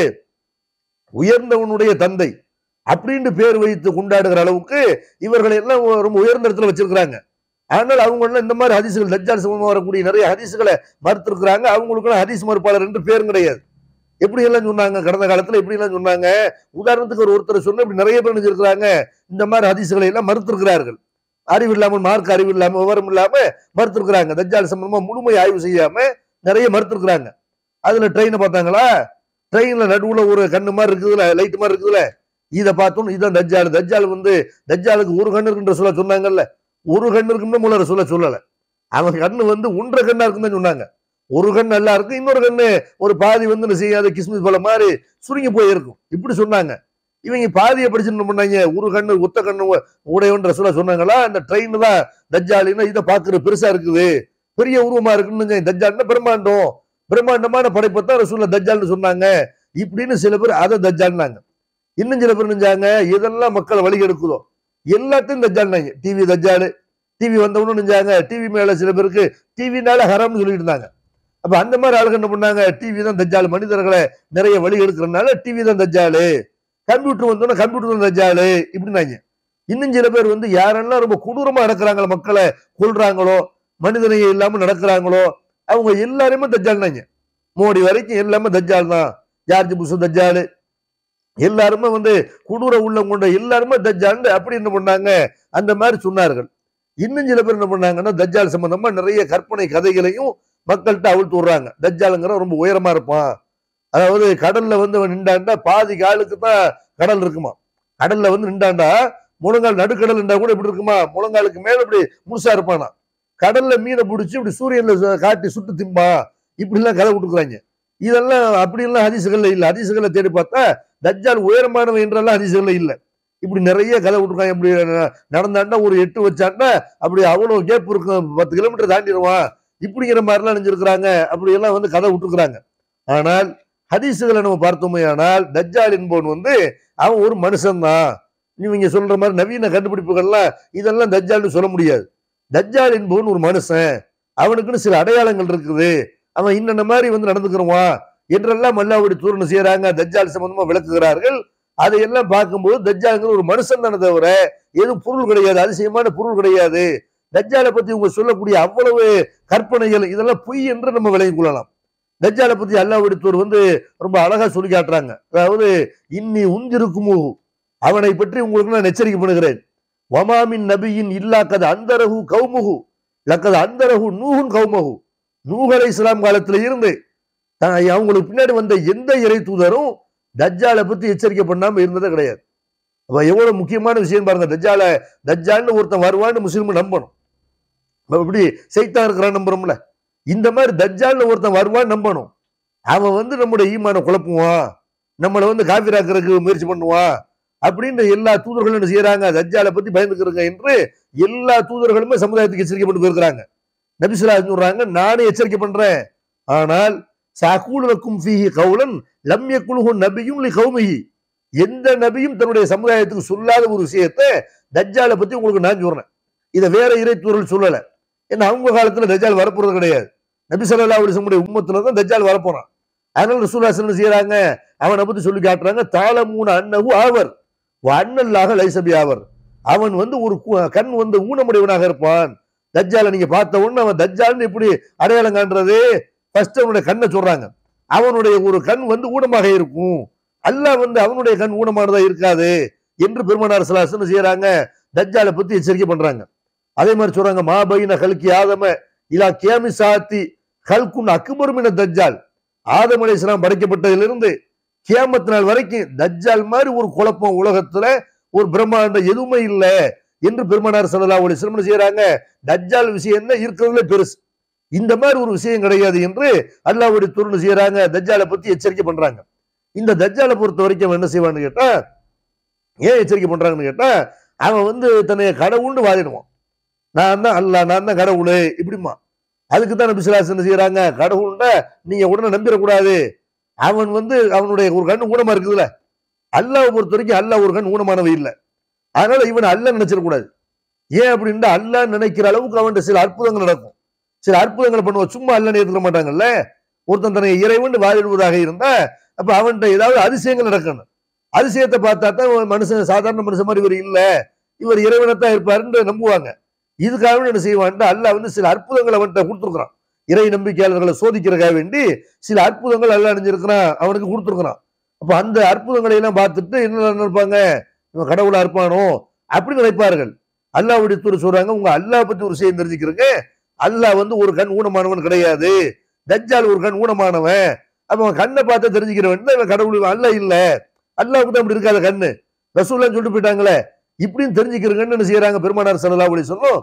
உயர்ந்தவனுடைய தந்தை அப்படின்னு பேர் வைத்து கொண்டாடுகிற அளவுக்கு இவர்களை எல்லாம் ரொம்ப உயர்ந்த இடத்துல வச்சிருக்கிறாங்க ஆனால் அவங்க எல்லாம் இந்த மாதிரி ஹதீசுகள் தஜ்ஜால் சம்பந்தமா வரக்கூடிய நிறைய ஹதீசுகளை மறுத்திருக்கிறாங்க அவங்களுக்கெல்லாம் ஹதீஸ் மறுப்பாளர் என்று பேரும் கிடையாது எப்படி எல்லாம் சொன்னாங்க கடந்த காலத்துல எப்படி எல்லாம் சொன்னாங்க உதாரணத்துக்கு ஒரு ஒருத்தர் சொன்ன இப்படி நிறைய பேர் நினைச்சிருக்கிறாங்க இந்த மாதிரி ஹதீசுகளை எல்லாம் மறுத்திருக்கிறார்கள் அறிவு இல்லாமல் மார்க் அறிவு இல்லாம விவரம் இல்லாம மறுத்திருக்கிறாங்க தஜ்ஜால் சம்பந்தமா முழுமை ஆய்வு செய்யாம நிறைய மறுத்திருக்கிறாங்க அதுல ட்ரெயினை பார்த்தாங்களா ட்ரெயின்ல நடுவுல ஒரு கண்ணு மாதிரி இருக்குதுல லைட் மாதிரி இருக்குதுல இதை பார்த்தோம் இதான் தஜ்ஜால் தஜ்ஜால் வந்து தஜ்ஜாலுக்கு ஒரு கண்ணு இருக்குன்ற சொல்ல சொன்னாங்கல்ல ஒரு கண்ணு இருக்குன்னு முன்னர சொல்ல சொல்லல அவன் கண்ணு வந்து ஒன்றரை கண்ணா இருக்குன்னு தான் சொன்னாங்க ஒரு கண் நல்லா இருக்கு இன்னொரு கண்ணு ஒரு பாதி வந்து என்ன செய்யாத கிஸ்மிஸ் போல மாதிரி சுருங்கி போயிருக்கும் இப்படி சொன்னாங்க இவங்க பாதியை படிச்சு என்ன பண்ணாங்க ஒரு கண்ணு ஒத்த கண்ணு உடையவன்ற சொல்ல சொன்னாங்களா அந்த ட்ரெயின் தான் தஜ்ஜாலின்னா இதை பாக்குற பெருசா இருக்குது பெரிய உருவமா இருக்குன்னு தஜ்ஜால்னா பிரம்மாண்டம் பிரம்மாண்டமான படைப்பை தான் ரசூல்ல தஜ்ஜால்னு சொன்னாங்க இப்படின்னு சில பேர் அதை தஜ்ஜால்னாங்க இன்னும் சில பேர் நினைஞ்சாங்க எதெல்லாம் மக்களை வழி எடுக்குதோ எல்லாத்தையும் தஜ்ஜால்னாங்க டிவி தஜ்ஜாலு டிவி வந்தவொன்னு நினைஞ்சாங்க டிவி மேல சில பேருக்கு டிவினால ஹராம்னு சொல்லிட்டு இருந்தாங்க அப்ப அந்த மாதிரி ஆளுங்க என்ன பண்ணாங்க டிவி தான் தஜ்ஜால் மனிதர்களை நிறைய வழி எடுக்கிறதுனால டிவி தான் தஜ்ஜாலு கம்ப்யூட்டர் வந்தோன்னா கம்ப்யூட்டர் தான் தஜ்ஜாலு இப்படின்னாங்க இன்னும் சில பேர் வந்து யாரெல்லாம் ரொம்ப கொடூரமா நடக்கிறாங்களோ மக்களை கொள்றாங்களோ மனிதனையே இல்லாம நடக்கிறாங்களோ அவங்க எல்லாருமே தஜ்ஜால்னாங்க மோடி வரைக்கும் எல்லாமே தஜ்ஜால் தான் ஜார்ஜ் புஷ் தஜ்ஜாலு எல்லாருமே வந்து கொடூர உள்ளம் கொண்ட எல்லாருமே தஜ்ஜால் அப்படி என்ன பண்ணாங்க அந்த மாதிரி சொன்னார்கள் இன்னும் சில பேர் என்ன பண்ணாங்கன்னா தஜ்ஜால் சம்பந்தமா நிறைய கற்பனை கதைகளையும் மக்கள்கிட்ட அவிழ்த்து விடுறாங்க தஜ்ஜாலுங்கிற ரொம்ப உயரமா இருப்பான் அதாவது கடல்ல வந்து அவன் நின்றாண்டா பாதி காலுக்கு தான் கடல் இருக்குமா கடல்ல வந்து நின்றாண்டா முழங்கால் நடுக்கடல் நின்றா கூட இப்படி இருக்குமா முழங்காலுக்கு மேல இப்படி முழுசா இருப்பானா கடல்ல மீனை பிடிச்சி இப்படி சூரியன்ல சு- காட்டி சுட்டு திம்பா இப்படி எல்லாம் கதை விட்டுக்கிறாங்க இதெல்லாம் அப்படி எல்லாம் ஹதீசுகள்ல இல்ல ஹதீசுகளை தேடி பார்த்தா தஜ்ஜால் உயரமானவன் என்றெல்லாம் ஹதீசுகள்ல இல்ல இப்படி நிறைய கதை விட்டுருக்காங்க இப்படி ந- நடந்தாண்டா ஒரு எட்டு வச்சாண்டா அப்படி அவ்வளவு கேப் இருக்கும் பத்து கிலோமீட்டர் தாண்டிடுவான் இப்படிங்கிற மாதிரிலாம் நினைஞ்சிருக்கிறாங்க அப்படி எல்லாம் வந்து கதை விட்டுருக்குறாங்க ஆனால் ஹதீசுகளை நம்ம பார்த்தோமே ஆனால் தஜ்ஜால் என்பவன் வந்து அவன் ஒரு மனுஷன்தான் நீங்க சொல்ற மாதிரி நவீன கண்டுபிடிப்புகள்லாம் இதெல்லாம் தஜ்ஜால்னு சொல்ல முடியாது தஜ்ஜால் என்பவன் ஒரு மனுஷன் அவனுக்குன்னு சில அடையாளங்கள் இருக்குது அவன் இன்னென்ன மாதிரி வந்து நடந்துக்கிறவான் என்றெல்லாம் அல்லாவுடைய தூரணம் செய்யறாங்க தஜ்ஜால் சம்பந்தமா விளக்குகிறார்கள் அதையெல்லாம் பார்க்கும்போது தஜ்ஜாலுங்கிற ஒரு மனுஷன் தானே தவிர எதுவும் பொருள் கிடையாது அதிசயமான பொருள் கிடையாது தஜ்ஜாலை பத்தி உங்க சொல்லக்கூடிய அவ்வளவு கற்பனைகள் இதெல்லாம் பொய் என்று நம்ம விளங்கிக் கொள்ளலாம் தஜ்ஜாலை பத்தி அல்லாவுடைய தூர் வந்து ரொம்ப அழகா சொல்லி காட்டுறாங்க அதாவது இன்னி உந்திருக்குமு அவனை பற்றி உங்களுக்கு நான் எச்சரிக்கை பண்ணுகிறேன் வமாமின் நபியின் இல்லா கது அந்தரகு கௌமுகு லக்கது அந்தரகு நூகுன் கௌமகு நூகலை இஸ்லாம் காலத்துல இருந்து தான் அவங்களுக்கு பின்னாடி வந்த எந்த இறை தூதரும் தஜ்ஜாலை பத்தி எச்சரிக்கை பண்ணாம இருந்ததே கிடையாது அப்ப எவ்வளவு முக்கியமான விஷயம் பாருங்க தஜ்ஜால தஜ்ஜால்னு ஒருத்தன் வருவான்னு முஸ்லீம் நம்பணும் நம்ம இப்படி சைத்தான் இருக்கிறான் நம்புறோம்ல இந்த மாதிரி தஜ்ஜால்னு ஒருத்தன் வருவான்னு நம்பணும் அவன் வந்து நம்முடைய ஈமான குழப்புவான் நம்மளை வந்து காபிராக்கிறதுக்கு முயற்சி பண்ணுவான் அப்படின்னு எல்லா தூதர்களும் என்ன செய்யறாங்க தஜ்ஜாலை பத்தி பயந்துக்கிறங்க என்று எல்லா தூதர்களுமே சமுதாயத்துக்கு எச்சரிக்கை பண்ணி போயிருக்கிறாங்க நபிசுல்லா சொல்றாங்க நானே எச்சரிக்கை பண்றேன் ஆனால் சாக்கூலுக்கும் ஃபீஹி கவுலன் லம்ய குழுகு நபியும் லி கௌமிஹி எந்த நபியும் தன்னுடைய சமுதாயத்துக்கு சொல்லாத ஒரு விஷயத்தை தஜ்ஜாலை பத்தி உங்களுக்கு நான் சொல்றேன் இதை வேற இறை தூதர்கள் சொல்லல ஏன்னா அவங்க காலத்துல தஜ்ஜால் வரப்போறது கிடையாது நபி ஸல்லல்லாஹு அலைஹி வஸல்லம் உம்மத்துல தான் தஜ்ஜால் வரப்போறான் அதனால ரசூலுல்லாஹி ஸல்லல்லாஹு அலைஹி செய்யறாங்க அவனை பத்தி சொல்லி காட்டுறாங்க தாளமூன அன்னஹு ஆவர் அண்ணல்லாக லைசபி ஆவர் அவன் வந்து ஒரு கு- கண் வந்து ஊனமுடையவனாக இருப்பான் தஜ்ஜாலை நீங்க பார்த்த உடனே அவன் தஜ்ஜால்னு எப்படி அடையாளம் காண்றது ஃபர்ஸ்ட் அவனுடைய கண்ணை சொல்றாங்க அவனுடைய ஒரு கண் வந்து ஊனமாக இருக்கும் அல்லாஹ் வந்து அவனுடைய கண் ஊனமானதா இருக்காது என்று பெருமனார் சலாசன் செய்யறாங்க தஜ்ஜாலை பத்தி எச்சரிக்கை பண்றாங்க அதே மாதிரி சொல்றாங்க மாபைன கல்கி ஆதம இலா கேமி சாத்தி கல்குன் அக்பருமின தஜ்ஜால் ஆதம் அலைஹிஸ்ஸலாம் படைக்கப்பட்டதிலிருந்து கியாமத் நாள் வரைக்கும் தஜ்ஜால் மாதிரி ஒரு குழப்பம் உலகத்துல ஒரு பிரம்மாண்டம் எதுவுமே இல்லை என்று பெருமனார் ஸல்லல்லாஹு அலைஹி வஸல்லம் செய்யறாங்க தஜ்ஜால் விஷயம் தான் இருக்கிறதுல பெருசு இந்த மாதிரி ஒரு விஷயம் கிடையாது என்று அல்லாஹ்வுடைய துருணு செய்யறாங்க தஜ்ஜாலை பத்தி எச்சரிக்கை பண்றாங்க இந்த தஜ்ஜாலை பொறுத்த வரைக்கும் அவன் என்ன செய்வான்னு கேட்டா ஏன் எச்சரிக்கை பண்றாங்கன்னு கேட்டா அவன் வந்து தன்னை கடவுள்னு வாதிடுவான் நான் தான் அல்லாஹ் நான் தான் கடவுள் இப்படிமா அதுக்கு தான் நபிசுலாஸ் என்ன செய்யறாங்க கடவுள்னா நீங்க உடனே நம்பிடக்கூடாது அவன் வந்து அவனுடைய ஒரு கண் ஊனமா இருக்குதுல்ல அல்லாஹ் பொறுத்த வரைக்கும் அல்லாஹ் ஒரு கண் ஊனமானவை இல்லை அதனால இவன் அல்ல நினைச்சிடக்கூடாது ஏன் அப்படின்னா அல்லாஹ் நினைக்கிற அளவுக்கு அவன்கிட்ட சில அற்புதங்கள் நடக்கும் சில அற்புதங்களை பண்ணுவான் சும்மா அல்ல ஏற்றுக்க மாட்டாங்கல்ல ஒருத்தன் தன்னை இறைவன் வாதிடுவதாக இருந்தா அப்ப அவன்கிட்ட ஏதாவது அதிசயங்கள் நடக்கணும் அதிசயத்தை பார்த்தா தான் இவன் மனுஷன் சாதாரண மனுஷன் மாதிரி இவர் இல்ல இவர் இறைவனைத்தான் இருப்பாருன்னு நம்புவாங்க இதுக்காக என்ன செய்வான் அல்லாஹ் வந்து சில அற்புதங்களை அவன்கிட்ட கொடுத்துருக்கான் இறை நம்பிக்கையாளர்களை சோதிக்கிறதுக்காக வேண்டி சில அற்புதங்கள் அல்லாஹ் அணிஞ்சிருக்கிறான் அவனுக்கு கொடுத்துருக்கிறான் அப்ப அந்த அற்புதங்களை எல்லாம் பார்த்துட்டு என்ன நினைப்பாங்க இவன் கடவுளா இருப்பானோ அப்படி நினைப்பார்கள் அல்லாஹ்வுடைய தூர் சொல்றாங்க உங்க அல்லாஹ் பத்தி ஒரு விஷயம் தெரிஞ்சுக்கிறங்க அல்லாஹ் வந்து ஒரு கண் ஊனமானவன் கிடையாது தஜ்ஜால் ஒரு கண் ஊனமானவன் அப்ப அவன் கண்ணை பார்த்து தெரிஞ்சுக்கிறவன் தான் இவன் கடவுள் இவன் அல்லாஹ் இல்ல அல்லாஹ்வுக்கு தான் அப்படி இருக்காத கண்ணு ரசூல்லாம் சொல்லிட்டு போயிட்டாங்களே இப்படின்னு தெரிஞ்சுக்கிறங்கன்னு என்ன செய்யறாங்க பெருமானார் ஸல்லல்லாஹு அலைஹி சொல்லும்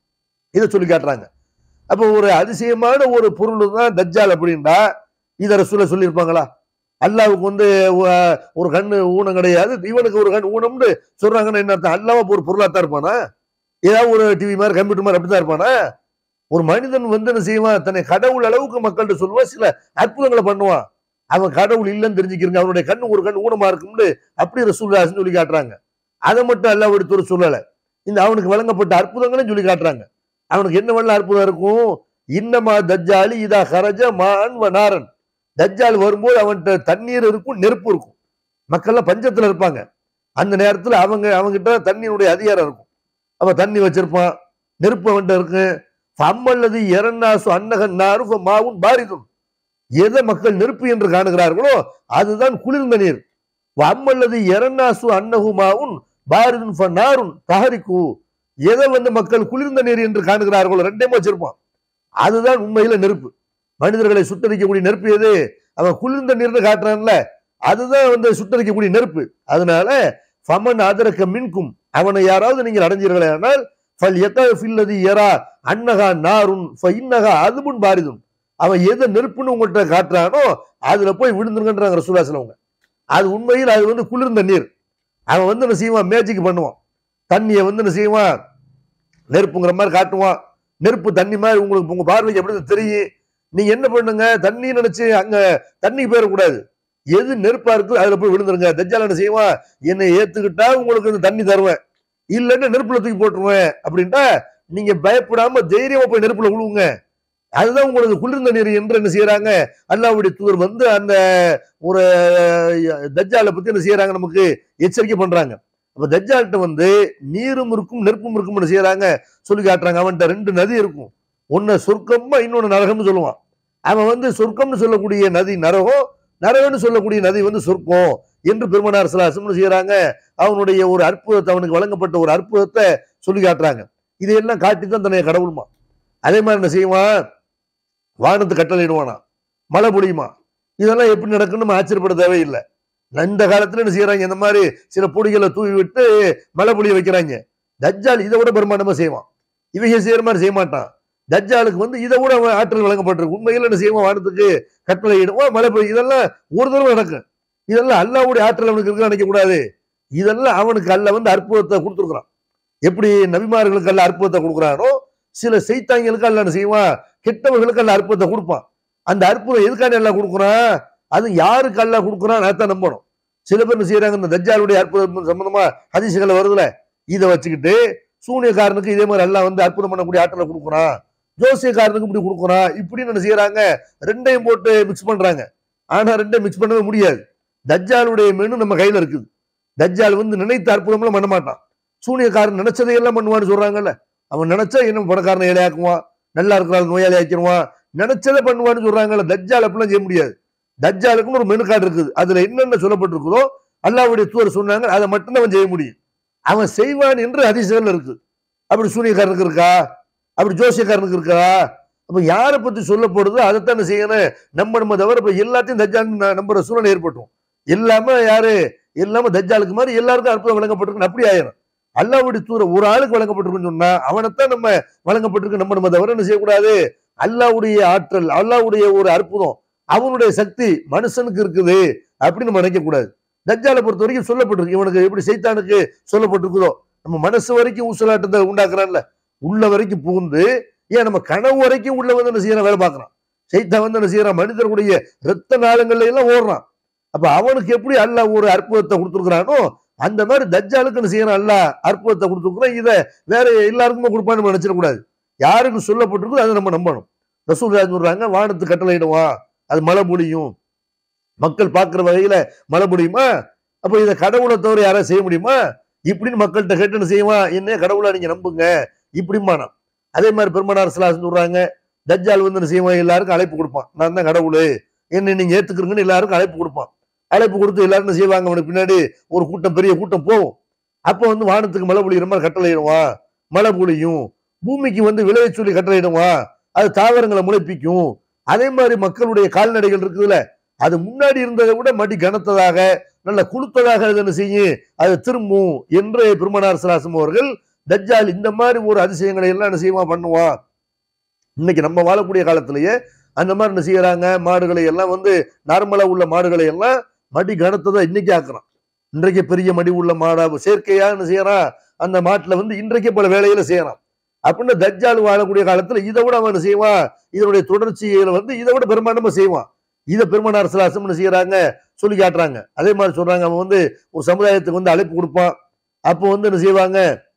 இதை சொல்லி காட்டுறாங்க அப்போ ஒரு அதிசயமான ஒரு பொருள் தான் தஜ்ஜால் அப்படின்னா இதை ரசூல சொல்லியிருப்பாங்களா அல்லாவுக்கு வந்து அஹ், ஒரு கண்ணு ஊனம் கிடையாது இவனுக்கு ஒரு கண் ஊனம்னு சொல்றாங்கன்னா என்ன அர்த்தம் அல்லாவா ஒரு பொருளா தான் இருப்பானா ஏதாவது ஒரு டிவி மாதிரி கம்ப்யூட்டர் மாதிரி அப்படிதான் இருப்பானா ஒரு மனிதன் வந்து என்ன செய்வான் தன்னை கடவுள் அளவுக்கு மக்கள்கிட்ட சொல்லுவான் சில அற்புதங்களை பண்ணுவான் அவன் கடவுள் இல்லைன்னு தெரிஞ்சுக்கிறங்க அவனுடைய கண்ணு ஒரு கண் ஊனமா இருக்கும்னு அப்படி ரசூல்லாசன் சொல்லி காட்டுறாங்க அதை மட்டும் அல்லாஹ் எடுத்து ஒரு சொல்லலை இந்த அவனுக்கு வழங்கப்பட்ட அற்புதங்களையும் சொல்லி காட்டுறாங்க அவனுக்கு என்ன வல்ல அற்புதம் இருக்கும் இன்னமா தஜ்ஜாலி இதா ஹரஜ மான் நாரன் தஜ்ஜால் வரும்போது அவன்கிட்ட தண்ணீர் இருக்கும் நெருப்பு இருக்கும் மக்கள்லாம் பஞ்சத்துல இருப்பாங்க அந்த நேரத்துல அவங்க அவங்ககிட்ட தண்ணியினுடைய அதிகாரம் இருக்கும் அவன் தண்ணி வச்சிருப்பான் நெருப்பு அவன்கிட்ட இருக்கு அம்மல்லது இரண்டாசு அன்னகன் நாரு மாவும் பாரிதும் எதை மக்கள் நெருப்பு என்று காணுகிறார்களோ அதுதான் குளிர்ந்த நீர் அம்மல்லது இரண்டாசு அன்னகுமாவும் பாரிதுன் நாரும் தஹரிக்கு எதை வந்து மக்கள் குளிர்ந்த நீர் என்று காணுகிறார்களோ ரெண்டையுமே வச்சிருப்பான் அதுதான் உண்மையில நெருப்பு மனிதர்களை சுட்டரிக்கக்கூடிய நெருப்பு எது அவன் குளிர்ந்த நீர்னு காட்டுறான்ல அதுதான் வந்து சுட்டரிக்கக்கூடிய நெருப்பு அதனால ஃபமன் ஆதரக்க மின்கும் அவனை யாராவது நீங்கள் அடைஞ்சீர்களே ஆனால் ஃபல் எத்தது எரா அன்னகா நாருன் இன்னகா அதுமுன் பாரிதும் அவன் எதை நெருப்புன்னு உங்கள்கிட்ட காட்டுறானோ அதுல போய் விழுந்துருங்கன்றாங்க ரசூலாசிலவங்க அது உண்மையில் அது வந்து குளிர்ந்த நீர் அவன் வந்து என்ன செய்வான் மேஜிக் பண்ணுவான் தண்ணியை வந்து என்ன செய்வான் நெருப்புங்கிற மாதிரி காட்டுவான் நெருப்பு தண்ணி மாதிரி உங்களுக்கு உங்க பார்வைக்கு எப்படி தெரியும் நீங்க என்ன பண்ணுங்க தண்ணி நினைச்சு அங்க தண்ணி போயிடக்கூடாது எது நெருப்பா இருக்கு அதுல போய் விழுந்துருங்க தஜ்ஜால் என்ன செய்வான் என்னை ஏத்துக்கிட்டா உங்களுக்கு இந்த தண்ணி தருவேன் இல்லைன்னா நெருப்புல தூக்கி போட்டுருவேன் அப்படின்ட்டா நீங்க பயப்படாம தைரியமா போய் நெருப்புல விழுவுங்க அதுதான் உங்களுக்கு குளிர்ந்த நீர் என்று என்ன செய்யறாங்க அல்லாவுடைய தூதர் வந்து அந்த ஒரு தஜ்ஜாலை பத்தி என்ன செய்யறாங்க நமக்கு எச்சரிக்கை பண்றாங்க அப்ப தஜ்ஜால்கிட்ட வந்து நீரும் இருக்கும் நெருப்பும் இருக்கும்னு செய்யறாங்க சொல்லி காட்டுறாங்க அவன்கிட்ட ரெண்டு நதி இருக்கும் ஒன்னு சொர்க்கமா இன்னொன்னு நரகம்னு சொல்லுவான் அவன் வந்து சொர்க்கம்னு சொல்லக்கூடிய நதி நரகம் நரகம்னு சொல்லக்கூடிய நதி வந்து சொர்க்கம் என்று பெருமனார் சிலாசம்னு செய்யறாங்க அவனுடைய ஒரு அற்புதத்தை அவனுக்கு வழங்கப்பட்ட ஒரு அற்புதத்தை சொல்லி காட்டுறாங்க இதையெல்லாம் காட்டி தான் தன்னை கடவுளுமா அதே மாதிரி என்ன செய்வான் வானத்து கட்டளையிடுவானா மழை பொழியுமா இதெல்லாம் எப்படி நடக்குன்னு நம்ம ஆச்சரியப்பட தேவையில்லை இந்த காலத்துல என்ன செய்யறாங்க இந்த மாதிரி சில பொடிகளை தூவி விட்டு மழை பொழிய வைக்கிறாங்க தஜ்ஜால் இதை விட பெருமாண்டமா செய்வான் இவங்க செய்யற மாதிரி செய்ய மாட்டான் தஜ்ஜாலுக்கு வந்து இதை விட அவன் ஆற்றல் வழங்கப்பட்டிருக்கு உண்மையில் என்ன செய்வான் வானத்துக்கு கட்டளை இடுவான் மழை பெய்யும் இதெல்லாம் ஒரு தடவை நடக்கும் இதெல்லாம் அல்லாவுடைய ஆற்றல் அவனுக்கு இருக்க நினைக்க கூடாது இதெல்லாம் அவனுக்கு அல்ல வந்து அற்புதத்தை கொடுத்துருக்குறான் எப்படி நபிமார்களுக்கு அல்ல அற்புதத்தை கொடுக்குறானோ சில செய்தாங்களுக்கு அல்ல என்ன செய்வான் கெட்டவர்களுக்கு அல்ல அற்புதத்தை கொடுப்பான் அந்த அற்புதம் எதுக்கான எல்லாம் கொடுக்குறான் அது யாருக்கு அல்ல கொடுக்குறான் அதான் நம்பணும் சில பேர் என்ன செய்யறாங்க இந்த தஜ்ஜாலுடைய அற்புதம் சம்பந்தமா ஹதீசுகளை வருதுல இதை வச்சுக்கிட்டு சூனியக்காரனுக்கு இதே மாதிரி எல்லாம் வந்து அற்புதம் பண்ணக்கூடிய ஆற்றலை கொடுக்குறான் ஜோசியக்காரனுக்கு இப்படி கொடுக்குறான் இப்படின்னு என்ன செய்யறாங்க ரெண்டையும் போட்டு மிக்ஸ் பண்றாங்க ஆனா ரெண்டையும் மிக்ஸ் பண்ணவே முடியாது தஜ்ஜாலுடைய மெனு நம்ம கையில இருக்குது தஜ்ஜால் வந்து நினைத்த அற்புதம்லாம் பண்ண மாட்டான் சூனியக்காரன் நினைச்சதை எல்லாம் பண்ணுவான்னு சொல்றாங்கல்ல அவன் நினைச்சா என்ன பணக்காரனை ஏழையாக்குவான் நல்லா இருக்கிறாள் நோயாளி ஆக்கிடுவான் நினைச்சதை பண்ணுவான்னு சொல்றாங்கல்ல தஜ்ஜால் அப்படிலாம் செய்ய முடியாது தஜ்ஜாலுக்குன்னு ஒரு மெனு கார்டு இருக்குது அதுல என்னென்ன சொல்லப்பட்டிருக்குதோ அல்லாவுடைய தூர் சொன்னாங்க அதை மட்டும்தான் அவன் செய்ய முடியும் அவன் செய்வான் என்று அதிசயம் இருக்கு அப்படி சூனியக்காரனுக்கு இருக்கா அப்படி ஜோசியக்காரனுக்கு இருக்கா அப்ப யாரை பத்தி சொல்லப்படுதோ அதைத்தான் என்ன செய்யணும் நம்ம நம்ம தவிர இப்ப எல்லாத்தையும் தஜ்ஜால் நம்புற சூழ்நிலை ஏற்பட்டும் எல்லாமே யாரு எல்லாமே தஜ்ஜாலுக்கு மாதிரி எல்லாருக்கும் அற்புதம் வழங்கப்பட்டிருக்கு அப்படி ஆயிரும் அல்லாவுடைய தூர ஒரு ஆளுக்கு வழங்கப்பட்டிருக்குன்னு சொன்னா அவனைத்தான் நம்ம வழங்கப்பட்டிருக்கு நம்ம நம்ம தவிர என்ன செய்யக்கூடாது அல்லாவுடைய ஆற்றல் அல்லாவுடைய ஒரு அற்புதம் அவனுடைய சக்தி மனுஷனுக்கு இருக்குது அப்படின்னு நம்ம நினைக்க கூடாது தஜ்ஜாலை பொறுத்த வரைக்கும் சொல்லப்பட்டிருக்கு இவனுக்கு எப்படி சைத்தானுக்கு சொல்லப்பட்டிருக்குதோ நம்ம மனசு வரைக்கும் ஊசலாட்டத்தை உண்டாக்குறான்ல உள்ள வரைக்கும் புகுந்து ஏன் நம்ம கனவு வரைக்கும் உள்ள வந்து என்ன செய்யறான் வேலை பார்க்கறான் சைத்தா வந்து என்ன செய்யறான் மனிதர்களுடைய ரத்த நாளங்கள்ல எல்லாம் ஓடுறான் அப்ப அவனுக்கு எப்படி அல்லாஹ் ஒரு அற்புதத்தை கொடுத்துருக்கிறானோ அந்த மாதிரி தஜ்ஜாலுக்கு என்ன செய்யறான் அல்லாஹ் அற்புதத்தை கொடுத்துருக்குறான் இதை வேற எல்லாருக்குமே கொடுப்பான்னு நம்ம நினைச்சிடக்கூடாது யாருக்கு சொல்லப்பட்டிருக்கோ அதை நம்ம நம்பணும் ரசூல் சொல்றாங்க வானத்து கட்டளையிடுவான் அது மழை பொழியும் மக்கள் பார்க்கிற வகையில மழை முடியுமா அப்ப இதை கடவுளை தவிர யாராவது செய்ய முடியுமா இப்படின்னு மக்கள்கிட்ட கேட்டு என்ன செய்வான் என்ன கடவுளை நீங்க நம்புங்க இப்படிமானா அதே மாதிரி பெருமனார் சிலாசன் சொல்றாங்க தஜ்ஜால் வந்து என்ன செய்வான் எல்லாருக்கும் அழைப்பு கொடுப்பான் நான் தான் கடவுள் என்ன நீங்க ஏத்துக்கிறீங்கன்னு எல்லாருக்கும் அழைப்பு கொடுப்பான் அழைப்பு கொடுத்து எல்லாரும் என்ன செய்வாங்க அவனுக்கு பின்னாடி ஒரு கூட்டம் பெரிய கூட்டம் போகும் அப்போ வந்து வானத்துக்கு மழை பொழியிற மாதிரி கட்டளையிடுவான் மழை பொழியும் பூமிக்கு வந்து விளைய சொல்லி கட்டளையிடுவான் அது தாவரங்களை முளைப்பிக்கும் அதே மாதிரி மக்களுடைய கால்நடைகள் இருக்குதுல்ல அது முன்னாடி இருந்ததை விட மடி கனத்ததாக நல்ல குளுத்ததாக அது என்ன செய்யும் அது திரும்பும் என்று பெருமனார் சிலாசம் அவர்கள் தஜ்ஜால் இந்த மாதிரி ஒரு அதிசயங்களை எல்லாம் என்ன செய்வான் பண்ணுவான் இன்னைக்கு நம்ம வாழக்கூடிய காலத்திலேயே அந்த மாதிரி என்ன செய்யறாங்க மாடுகளை எல்லாம் வந்து நார்மலா உள்ள மாடுகளை எல்லாம் மடி கனத்ததை இன்னைக்கு ஆக்குறான் இன்றைக்கு பெரிய மடி உள்ள மாடா செயற்கையா என்ன செய்யறான் அந்த மாட்டுல வந்து இன்றைக்கு பல வேலையில செய்யறான் அப்படின்னு தஜ்ஜால் வாழக்கூடிய காலத்துல இதை விட அவன் என்ன செய்வான் இதனுடைய தொடர்ச்சியில வந்து இதை விட பெரும்பான்மை செய்வான் இதை பெருமானார் சிலாசம் என்ன செய்யறாங்க சொல்லி காட்டுறாங்க அதே மாதிரி சொல்றாங்க அவன் வந்து ஒரு சமுதாயத்துக்கு வந்து அழைப்பு கொடுப்பான் அப்போ வந்து என்ன செய்வாங்க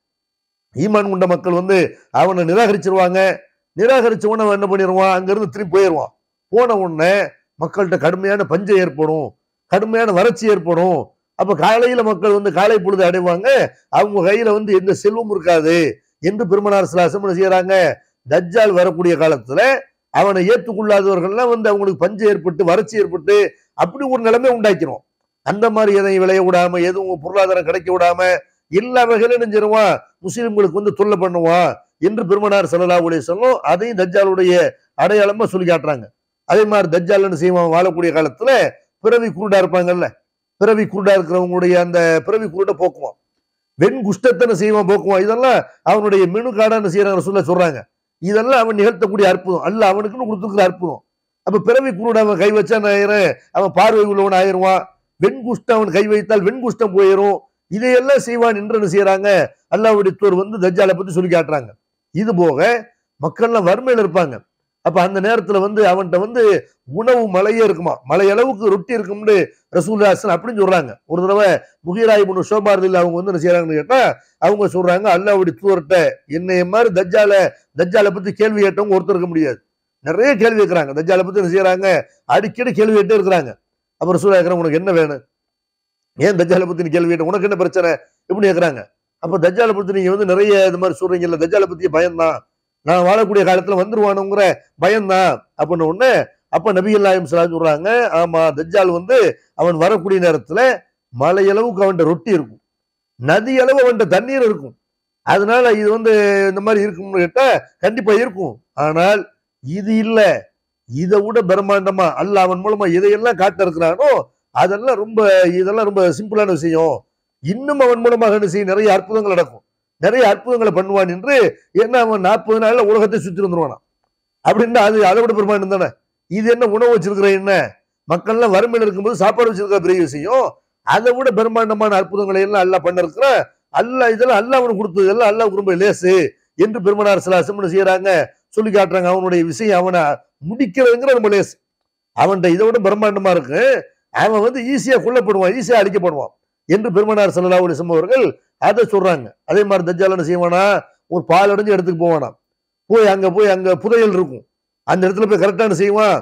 ஈமான் கொண்ட மக்கள் வந்து அவனை நிராகரிச்சிருவாங்க நிராகரிச்ச உடனே அவன் என்ன பண்ணிடுவான் அங்கிருந்து திரும்பி போயிடுவான் போன உடனே மக்கள்கிட்ட கடுமையான பஞ்சம் ஏற்படும் கடுமையான வறட்சி ஏற்படும் அப்ப காலையில மக்கள் வந்து காலை பொழுது அடைவாங்க அவங்க கையில வந்து எந்த செல்வம் இருக்காது என்று பெருமனார் சிலாசம் என்ன செய்யறாங்க தஜ்ஜால் வரக்கூடிய காலத்துல அவனை ஏற்றுக்கொள்ளாதவர்கள்லாம் வந்து அவங்களுக்கு பஞ்சம் ஏற்பட்டு வறட்சி ஏற்பட்டு அப்படி ஒரு நிலைமை உண்டாக்கிறோம் அந்த மாதிரி எதையும் விளைய விடாம எதுவும் பொருளாதாரம் கிடைக்க விடாம எல்லா வகையிலும் நெஞ்சிருவான் முஸ்லிம்களுக்கு வந்து தொல்லை பண்ணுவான் என்று பெருமனார் சல்லா உடைய சொல்லும் அதையும் தஜ்ஜாலுடைய அடையாளமா சொல்லி காட்டுறாங்க அதே மாதிரி தஜ்ஜால் என்ன செய்வான் வாழக்கூடிய காலத்துல பிறவி குருடா இருப்பாங்கல்ல பிறவி குருடா இருக்கிறவங்களுடைய அந்த பிறவி குருட போக்குவான் வெண் குஷ்டத்தை என்ன செய்வான் போக்குவான் இதெல்லாம் அவனுடைய மெனு காடான்னு செய்யறாங்க சொல்ல சொல்றாங்க இதெல்லாம் அவன் நிகழ்த்தக்கூடிய அற்புதம் அல்ல அவனுக்குன்னு கொடுத்துருக்கிற அற்புதம் அப்ப பிறவி குருட அவன் கை வச்சா ஆயிரம் அவன் பார்வை உள்ளவன் ஆயிடுவான் வெண்குஷ்டம் அவன் கை வைத்தால் வெண்குஷ்டம் போயிடும் இதையெல்லாம் செய்வான் என்று என்ன செய்யறாங்க அல்லாவுடைய தூர் வந்து தஜ்ஜாலை பத்தி சொல்லி காட்டுறாங்க இது போக மக்கள்லாம் வறுமையில இருப்பாங்க அப்ப அந்த நேரத்துல வந்து அவன்கிட்ட வந்து உணவு மழையே இருக்குமா மலை அளவுக்கு ரொட்டி இருக்கும்னு ரசூல்லாசன் அப்படின்னு சொல்றாங்க ஒரு தடவை முகிராய் முன்னு சோபாரதில் அவங்க வந்து என்ன செய்யறாங்கன்னு கேட்டா அவங்க சொல்றாங்க அல்லாவுடைய தூர்கிட்ட என்னைய மாதிரி தஜ்ஜால தஜ்ஜாலை பத்தி கேள்வி கேட்டவங்க ஒருத்தர் இருக்க முடியாது நிறைய கேள்வி கேட்கறாங்க தஜ்ஜாலை பத்தி என்ன செய்யறாங்க அடிக்கடி கேள்வி கேட்டே இருக்கிறாங்க அப்புறம் சூழல் கேட்கறாங்க உனக்கு என்ன வேணும் ஏன் தஜ்ஜாலை பத்தி நீ கேள்வி கேட்ட உனக்கு என்ன பிரச்சனை இப்படி கேட்கறாங்க அப்ப தஜ்ஜாலை பத்தி நீங்க வந்து நிறைய இது மாதிரி சொல்றீங்கல்ல தஜ்ஜாலை பத்தி பயம்தான் நான் வாழக்கூடிய காலத்துல வந்துருவானுங்கிற பயம்தான் அப்படின்னு உடனே அப்ப நபிகள் நாயம் சலாம் சொல்றாங்க ஆமா தஜ்ஜால் வந்து அவன் வரக்கூடிய நேரத்துல மலையளவுக்கு அவன்கிட்ட ரொட்டி இருக்கும் நதி அளவு அவன்கிட்ட தண்ணீர் இருக்கும் அதனால இது வந்து இந்த மாதிரி இருக்கும்னு கேட்டா கண்டிப்பா இருக்கும் ஆனால் இது இல்ல இதை விட பிரம்மாண்டமா அல்ல அவன் மூலமா எதையெல்லாம் காட்ட இருக்கிறானோ அதெல்லாம் ரொம்ப இதெல்லாம் ரொம்ப சிம்பிளான விஷயம் இன்னும் அவன் மூலமாக என்ன செய்யும் நிறைய அற்புதங்கள் நடக்கும் நிறைய அற்புதங்களை பண்ணுவான் என்று ஏன்னா அவன் நாற்பது நாள்ல உலகத்தை சுத்தி வந்துருவானா அப்படின்னா அது அதை விட பிரமாண்டம் தானே இது என்ன உணவு வச்சிருக்கிற என்ன மக்கள்லாம் வறுமையில் இருக்கும்போது சாப்பாடு வச்சிருக்கிற பெரிய விஷயம் அதை விட பிரம்மாண்டமான அற்புதங்களை எல்லாம் அல்லா பண்ண இருக்கிற அல்ல இதெல்லாம் அல்ல அவனுக்கு கொடுத்தது எல்லாம் அல்லா ரொம்ப லேசு என்று பெருமனார் சிலாசம் என்ன செய்யறாங்க சொல்லி காட்டுறாங்க அவனுடைய விஷயம் அவனை முடிக்கிறதுங்கிற ரொம்ப லேசு அவன்கிட்ட இதை விட பிரம்மாண்டமா இருக்கு அவன் வந்து ஈஸியா கொல்லப்படுவான் ஈஸியா அழிக்கப்படுவான் என்று பெருமனார் சல்லா அலிசம் அவர்கள் அதை சொல்றாங்க அதே மாதிரி தஜ்ஜால் என்ன செய்வானா ஒரு பால் அடைஞ்ச இடத்துக்கு போவானா போய் அங்க போய் அங்க புதையல் இருக்கும் அந்த இடத்துல போய் கரெக்டா என்ன செய்வான்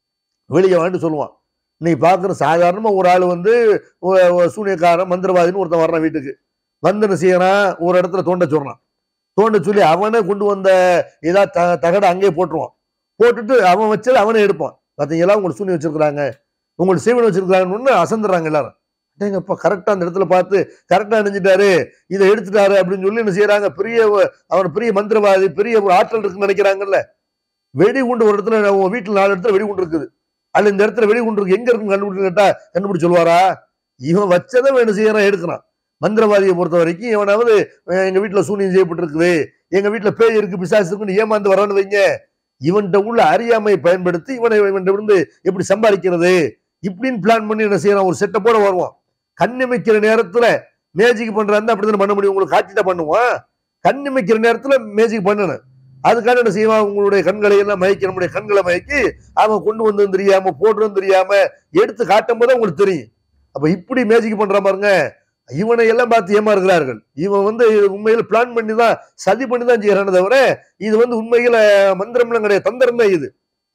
வெளியே வான்னு சொல்லுவான் இன்னைக்கு பாக்குற சாதாரணமா ஒரு ஆள் வந்து ஒ- ஒ- சூனியக்காரன் மந்திரவாதின்னு ஒருத்தன் வர்றான் வீட்டுக்கு வந்து என்ன செய்யறான் ஒரு இடத்துல தோண்ட சொல்றான் தோண்ட சொல்லி அவனே கொண்டு வந்த ஏதாவது த தகடை அங்கேயே போட்டுருவான் போட்டுட்டு அவன் வச்சது அவனே எடுப்பான் பார்த்தீங்களா உங்களுக்கு சூனி வச்சிருக்கிறாங்க உங்களுக்கு சேவன் வச்சிருக்காங்கன்னு அசந்துடுறாங்க எல்லாரும் டேங்கப்பா கரெக்டா அந்த இடத்துல பார்த்து கரெக்டா அணிஞ்சிட்டாரு இதை எடுத்துட்டாரு அப்படின்னு சொல்லி என்ன செய்யறாங்க பெரிய ஒ- அவன் பெரிய மந்திரவாதி பெரிய ஒரு ஆற்றல் இருக்குன்னு நினைக்கிறாங்கல்ல வெடிகுண்டு ஒரு இடத்துல உன் வீட்டுல நாலு இடத்துல வெடிகுண்டு இருக்குது அல்ல இந்த இடத்துல வெடிகுண்டு இருக்கு எங்க இருக்குன்னு கண்டுபிடிச்சு கேட்டா கண்டுபிடிச்சு சொல்லுவாரா இவன் வச்சதை அவன் என்ன செய்யறான் எடுக்கிறான் மந்திரவாதியை பொறுத்த வரைக்கும் இவனாவது அஹ், எங்க வீட்டுல சூனியம் செய்யப்பட்டிருக்குது எங்க வீட்டுல பேய் இருக்கு பிசாசு இருக்குன்னு ஏமாந்து வரான்னு வைங்க இவன்கிட்ட உள்ள அறியாமையை பயன்படுத்தி இவனை இவன்கிட்ட இருந்து எப்படி சம்பாதிக்கிறது இப்படின்னு பிளான் பண்ணி என்ன செய்யறான் ஒரு செட்டப்போட வருவான் கண்ணிமைக்கிற நேரத்துல மேஜிக் பண்றாருந்தா அப்படிதான் பண்ண முடியும் உங்களுக்கு காட்டிட்டா பண்ணுவான் கண்ணிமைக்கிற நேரத்துல மேஜிக் பண்ணணும் அதுக்காக என்ன செய்வான் உங்களுடைய கண்களை எல்லாம் மயக்கி நம்முடைய கண்களை மயக்கி அவன் கொண்டு வந்து தெரியாம போடுறதும் தெரியாம எடுத்து காட்டும் போது உங்களுக்கு தெரியும் அப்ப இப்படி மேஜிக் பண்ற பாருங்க இவனை எல்லாம் பார்த்து ஏமாறுகிறார்கள் இவன் வந்து உண்மையில பிளான் பண்ணி தான் சதி பண்ணி தான் செய்யறானே தவிர இது வந்து உண்மையில மந்திரம்லாம் கிடையாது தந்திரம் தான் இது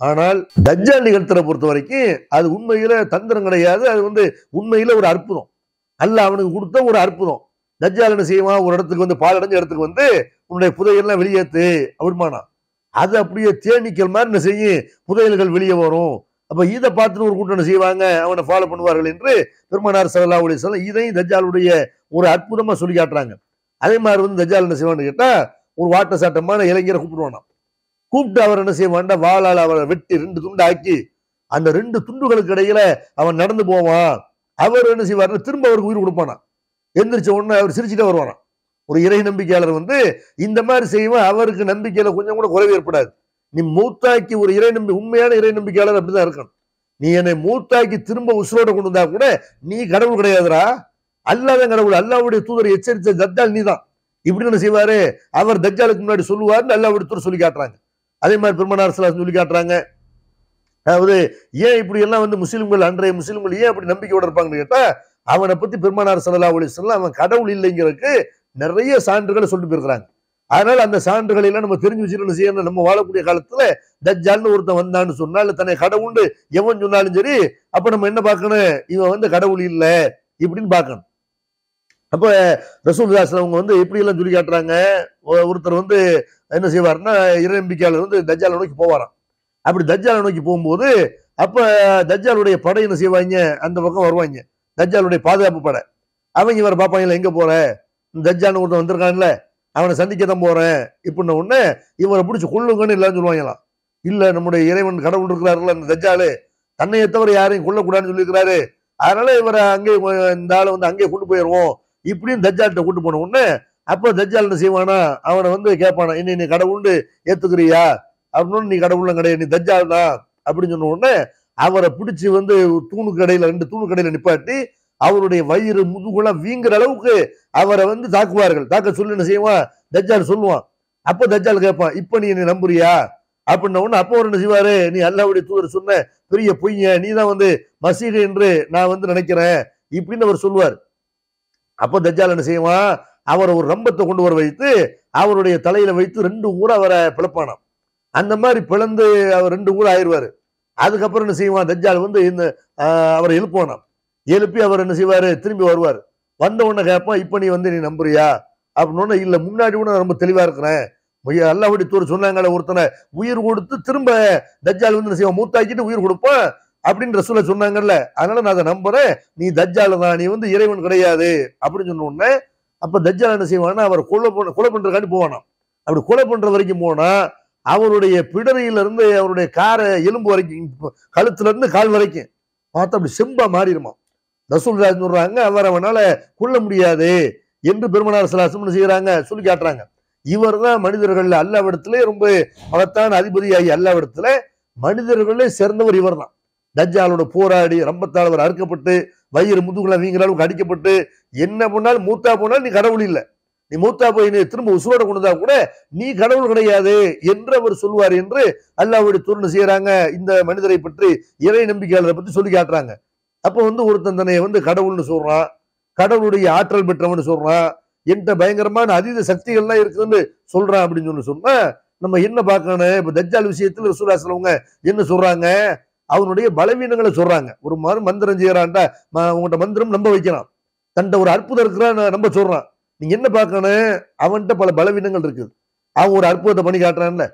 ஆனால் தஜ்ஜால் நிகழ்த்துற பொறுத்த வரைக்கும் அது உண்மையில தந்திரம் கிடையாது அது வந்து உண்மையில ஒரு அற்புதம் அல்ல அவனுக்கு கொடுத்த ஒரு அற்புதம் தஜ்ஜால் என்ன செய்வான் ஒரு இடத்துக்கு வந்து பால் அடைஞ்ச இடத்துக்கு வந்து உன்னுடைய புதையெல்லாம் வெளியேத்து அப்படிமானா அது அப்படியே தேனீக்கள் மாதிரி என்ன செய்யும் புதையல்கள் வெளியே வரும் அப்ப இதை பார்த்துட்டு ஒரு கூட்டம் என்ன செய்வாங்க அவனை ஃபாலோ பண்ணுவார்கள் என்று பெருமானார் சல்லா அலி சொல்லம் இதையும் தஜ்ஜாலுடைய ஒரு அற்புதமா சொல்லி காட்டுறாங்க அதே மாதிரி வந்து தஜ்ஜால் என்ன செய்வான்னு கேட்டா ஒரு வாட்ட சாட்டமான இளைஞரை கூப்பிடுவானாம் கூப்பிட்டு அவர் என்ன செய்வான்டா வாளால் அவரை வெட்டி ரெண்டு துண்டு ஆக்கி அந்த ரெண்டு துண்டுகளுக்கு இடையில அவன் நடந்து போவான் அவர் என்ன செய்வார்னா திரும்ப அவருக்கு உயிர் கொடுப்பானா எந்திரிச்ச உடனே அவர் சிரிச்சுட்டே வருவாராம் ஒரு இறை நம்பிக்கையாளர் வந்து இந்த மாதிரி செய்வான் அவருக்கு நம்பிக்கையில கொஞ்சம் கூட குறைவு ஏற்படாது நீ மூத்தாக்கி ஒரு இறை நம்பி உண்மையான இறை நம்பிக்கையாளர் அப்படிதான் இருக்கணும் நீ என்னை மூத்தாக்கி திரும்ப உசுரோட கொண்டு வந்தா கூட நீ கடவுள் கிடையாதுடா அல்லாத கடவுள் அல்லாவுடைய தூதரை எச்சரித்த தஜ்ஜால் நீதான் இப்படி என்ன செய்வாரு அவர் தஜ்ஜாலுக்கு முன்னாடி சொல்லுவாருன்னு அல்லாவுடைய தூதர் சொல்லி காட்டுறாங்க அதே மாதிரி பெருமனார் சலாசன் சொல்லி காட்டுறாங்க அதாவது ஏன் இப்படி எல்லாம் வந்து முஸ்லிம்கள் அன்றைய முஸ்லிம்கள் ஏன் அப்படி நம்பிக்கையோட இருப்பாங்கன்னு கேட்டா அவனை பத்தி பெருமானார் சல்லா அலி சொல்லலாம் அவன் கடவுள் இல்லைங்கிறதுக்கு நிறைய சான்றுகளை சொல்லிட்டு போயிருக்கிறாங்க அதனால அந்த சான்றுகளை எல்லாம் நம்ம தெரிஞ்சு வச்சுட்டு செய்யணும் நம்ம வாழக்கூடிய காலத்துல தஜ்ஜால்னு ஒருத்தன் வந்தான்னு சொன்னா இல்ல தன்னை கடவுள்னு எவன் சொன்னாலும் சரி அப்ப நம்ம என்ன பார்க்கணும் இவன் வந்து கடவுள் இல்ல இப்படின்னு பார்க்கணும் அப்ப ரசூல் அவங்க வந்து எப்படி எல்லாம் சொல்லி காட்டுறாங்க ஒ- ஒருத்தர் வந்து என்ன செய்வாருன்னா இறை நம்பிக்கையாளர் வந்து தஜ்ஜாலை நோக்கி போவாராம் அப்படி தஜ்ஜாலை நோக்கி போகும்போது அப்ப தஜ்ஜாலுடைய படை என்ன செய்வாங்க அந்த பக்கம் வருவாங்க தஜ்ஜாலுடைய பாதுகாப்பு படை அவங்க இவரை பார்ப்பாங்க எங்க போற இந்த தஜ்ஜால் ஒருத்தன் வந்திருக்கான்ல அவனை சந்திக்க தான் போறேன் இப்படின்ன உடனே இவரை பிடிச்சி கொள்ளுங்கன்னு எல்லாரும் சொல்லுவாங்களாம் இல்ல நம்முடைய இறைவன் கடவுள் இருக்கிறாருல்ல அந்த தஜ்ஜாலு தன்னையை தவிர யாரையும் கொல்லக்கூடாதுன்னு சொல்லியிருக்கிறாரு அதனால இவரை அங்கே கொ- இந்த ஆளை வந்து அங்கே கொண்டு போயிடுவோம் இப்படின்னு தஜ்ஜால்கிட்ட கூட்டு போன உடனே அப்போ தஜ்ஜால் என்ன செய்வானா அவனை வந்து கேட்பானா என்ன நீ கடவுள்னு ஏத்துக்கிறியா அப்படின்னு நீ கடவுள்லாம் கிடையாது நீ தஜ்ஜால் தான் அப்படின்னு சொன்ன உடனே அவரை பிடிச்சி வந்து தூணுக்கு இடையில ரெண்டு தூணுக்கு இடையில நிப்பாட்டி அவருடைய வயிறு முதுகுலாம் வீங்குற அளவுக்கு அவரை வந்து தாக்குவார்கள் தாக்க சொல்லி என்ன செய்வான் தஜ்ஜால் சொல்லுவான் அப்ப தஜ்ஜால் கேட்பான் இப்ப நீ என்னை நம்புறியா அப்படின்ன உடனே அப்போ அவர் என்ன செய்வாரு நீ அல்லாவுடைய தூதர் சொன்ன பெரிய பொய்ய நீ தான் வந்து மசீது என்று நான் வந்து நினைக்கிறேன் இப்படின்னு அவர் சொல்லுவார் அப்போ தஜ்ஜால் என்ன செய்வான் அவரை ஒரு ரம்பத்தை கொண்டு வர வைத்து அவருடைய தலையில வைத்து ரெண்டு ஊரை அவரை பிளப்பானாம் அந்த மாதிரி பிளந்து அவர் ரெண்டு ஊர் ஆயிடுவாரு அதுக்கப்புறம் என்ன செய்வான் தஜ்ஜால் வந்து இந்த ஆஹ், அவரை எழுப்புவானாம் எழுப்பி அவர் என்ன செய்வாரு திரும்பி வருவார் வந்த உடனே கேட்பான் இப்ப நீ வந்து நீ நம்புறியா அப்படின்னு இல்ல முன்னாடி கூட நான் ரொம்ப தெளிவா இருக்கிறேன் உய- அல்லாஹ்வுடைய தூர் சொன்னாங்களே ஒருத்தனை உயிர் கொடுத்து திரும்ப தஜ்ஜால் வந்து என்ன செய்வான் மூத்தாக்கிட்டு உயிர் கொடுப்பான் அப்படின்னு ரசூல சொன்னாங்கல்ல அதனால நான் அதை நம்புறேன் நீ தஜ்ஜால் தான் நீ வந்து இறைவன் கிடையாது அப்படின்னு சொன்ன உடனே அப்ப தஜ்ஜால் என்ன செய்வான்னா அவர் கொலை பண்ண கொலை பண்றதுக்காண்டி போவானாம் அப்படி கொலை பண்ற வரைக்கும் போனா அவருடைய பிடரியில இருந்து அவருடைய காரை எலும்பு வரைக்கும் இப்ப கழுத்துல இருந்து கால் வரைக்கும் பார்த்தா அப்படி செம்பா மாறிடுமா ரசூல்ராஜ் சொல்றாங்க அவர் அவனால கொல்ல முடியாது என்று பெருமனார் சலாசம் என்ன செய்யறாங்க சொல்லி காட்டுறாங்க இவர் தான் மனிதர்கள் அல்லாவிடத்திலே ரொம்ப மகத்தான அதிபதியாகி அல்லாவிடத்துல மனிதர்களே சிறந்தவர் இவர் தான் தஜ்ஜாலோட போராடி ரம்பத்தால் அவர் அறுக்கப்பட்டு வயிறு முதுகுல வீங்கிற அளவுக்கு அடிக்கப்பட்டு என்ன பண்ணாலும் மூத்தா போனாலும் நீ கடவுள் இல்லை நீ மூத்தா போய் நீ திரும்ப உசுரோட கொண்டு வந்தா கூட நீ கடவுள் கிடையாது என்று அவர் சொல்லுவார் என்று அல்லாவுடைய துருணு செய்யறாங்க இந்த மனிதரை பற்றி இறை நம்பிக்கையாளரை பற்றி சொல்லி காட்டுறாங்க அப்போ வந்து ஒருத்தன் தன்னை வந்து கடவுள்னு சொல்றான் கடவுளுடைய ஆற்றல் பெற்றவன்னு சொல்றான் என்கிட்ட பயங்கரமான அதீத சக்திகள்லாம் இருக்குன்னு சொல்றான் அப்படின்னு சொல்லி சொன்னா நம்ம என்ன பார்க்கணும் இப்ப தஜ்ஜால் விஷயத்துல ரசூலா சொல்லுவங்க என்ன சொல்றாங்க அவனுடைய பலவீனங்களை சொல்றாங்க ஒரு மாதிரி மந்திரம் செய்யறான்டா உங்கள்கிட்ட மந்திரம் நம்ப வைக்கிறான் தன்ட்ட ஒரு அற்புதம் இருக்கிறான் நம்ப சொல்றான் நீங்க என்ன பார்க்கணும் அவன்கிட்ட பல பலவீனங்கள் இருக்குது அவன் ஒரு அற்புதத்தை பண்ணி காட்டுறான்ல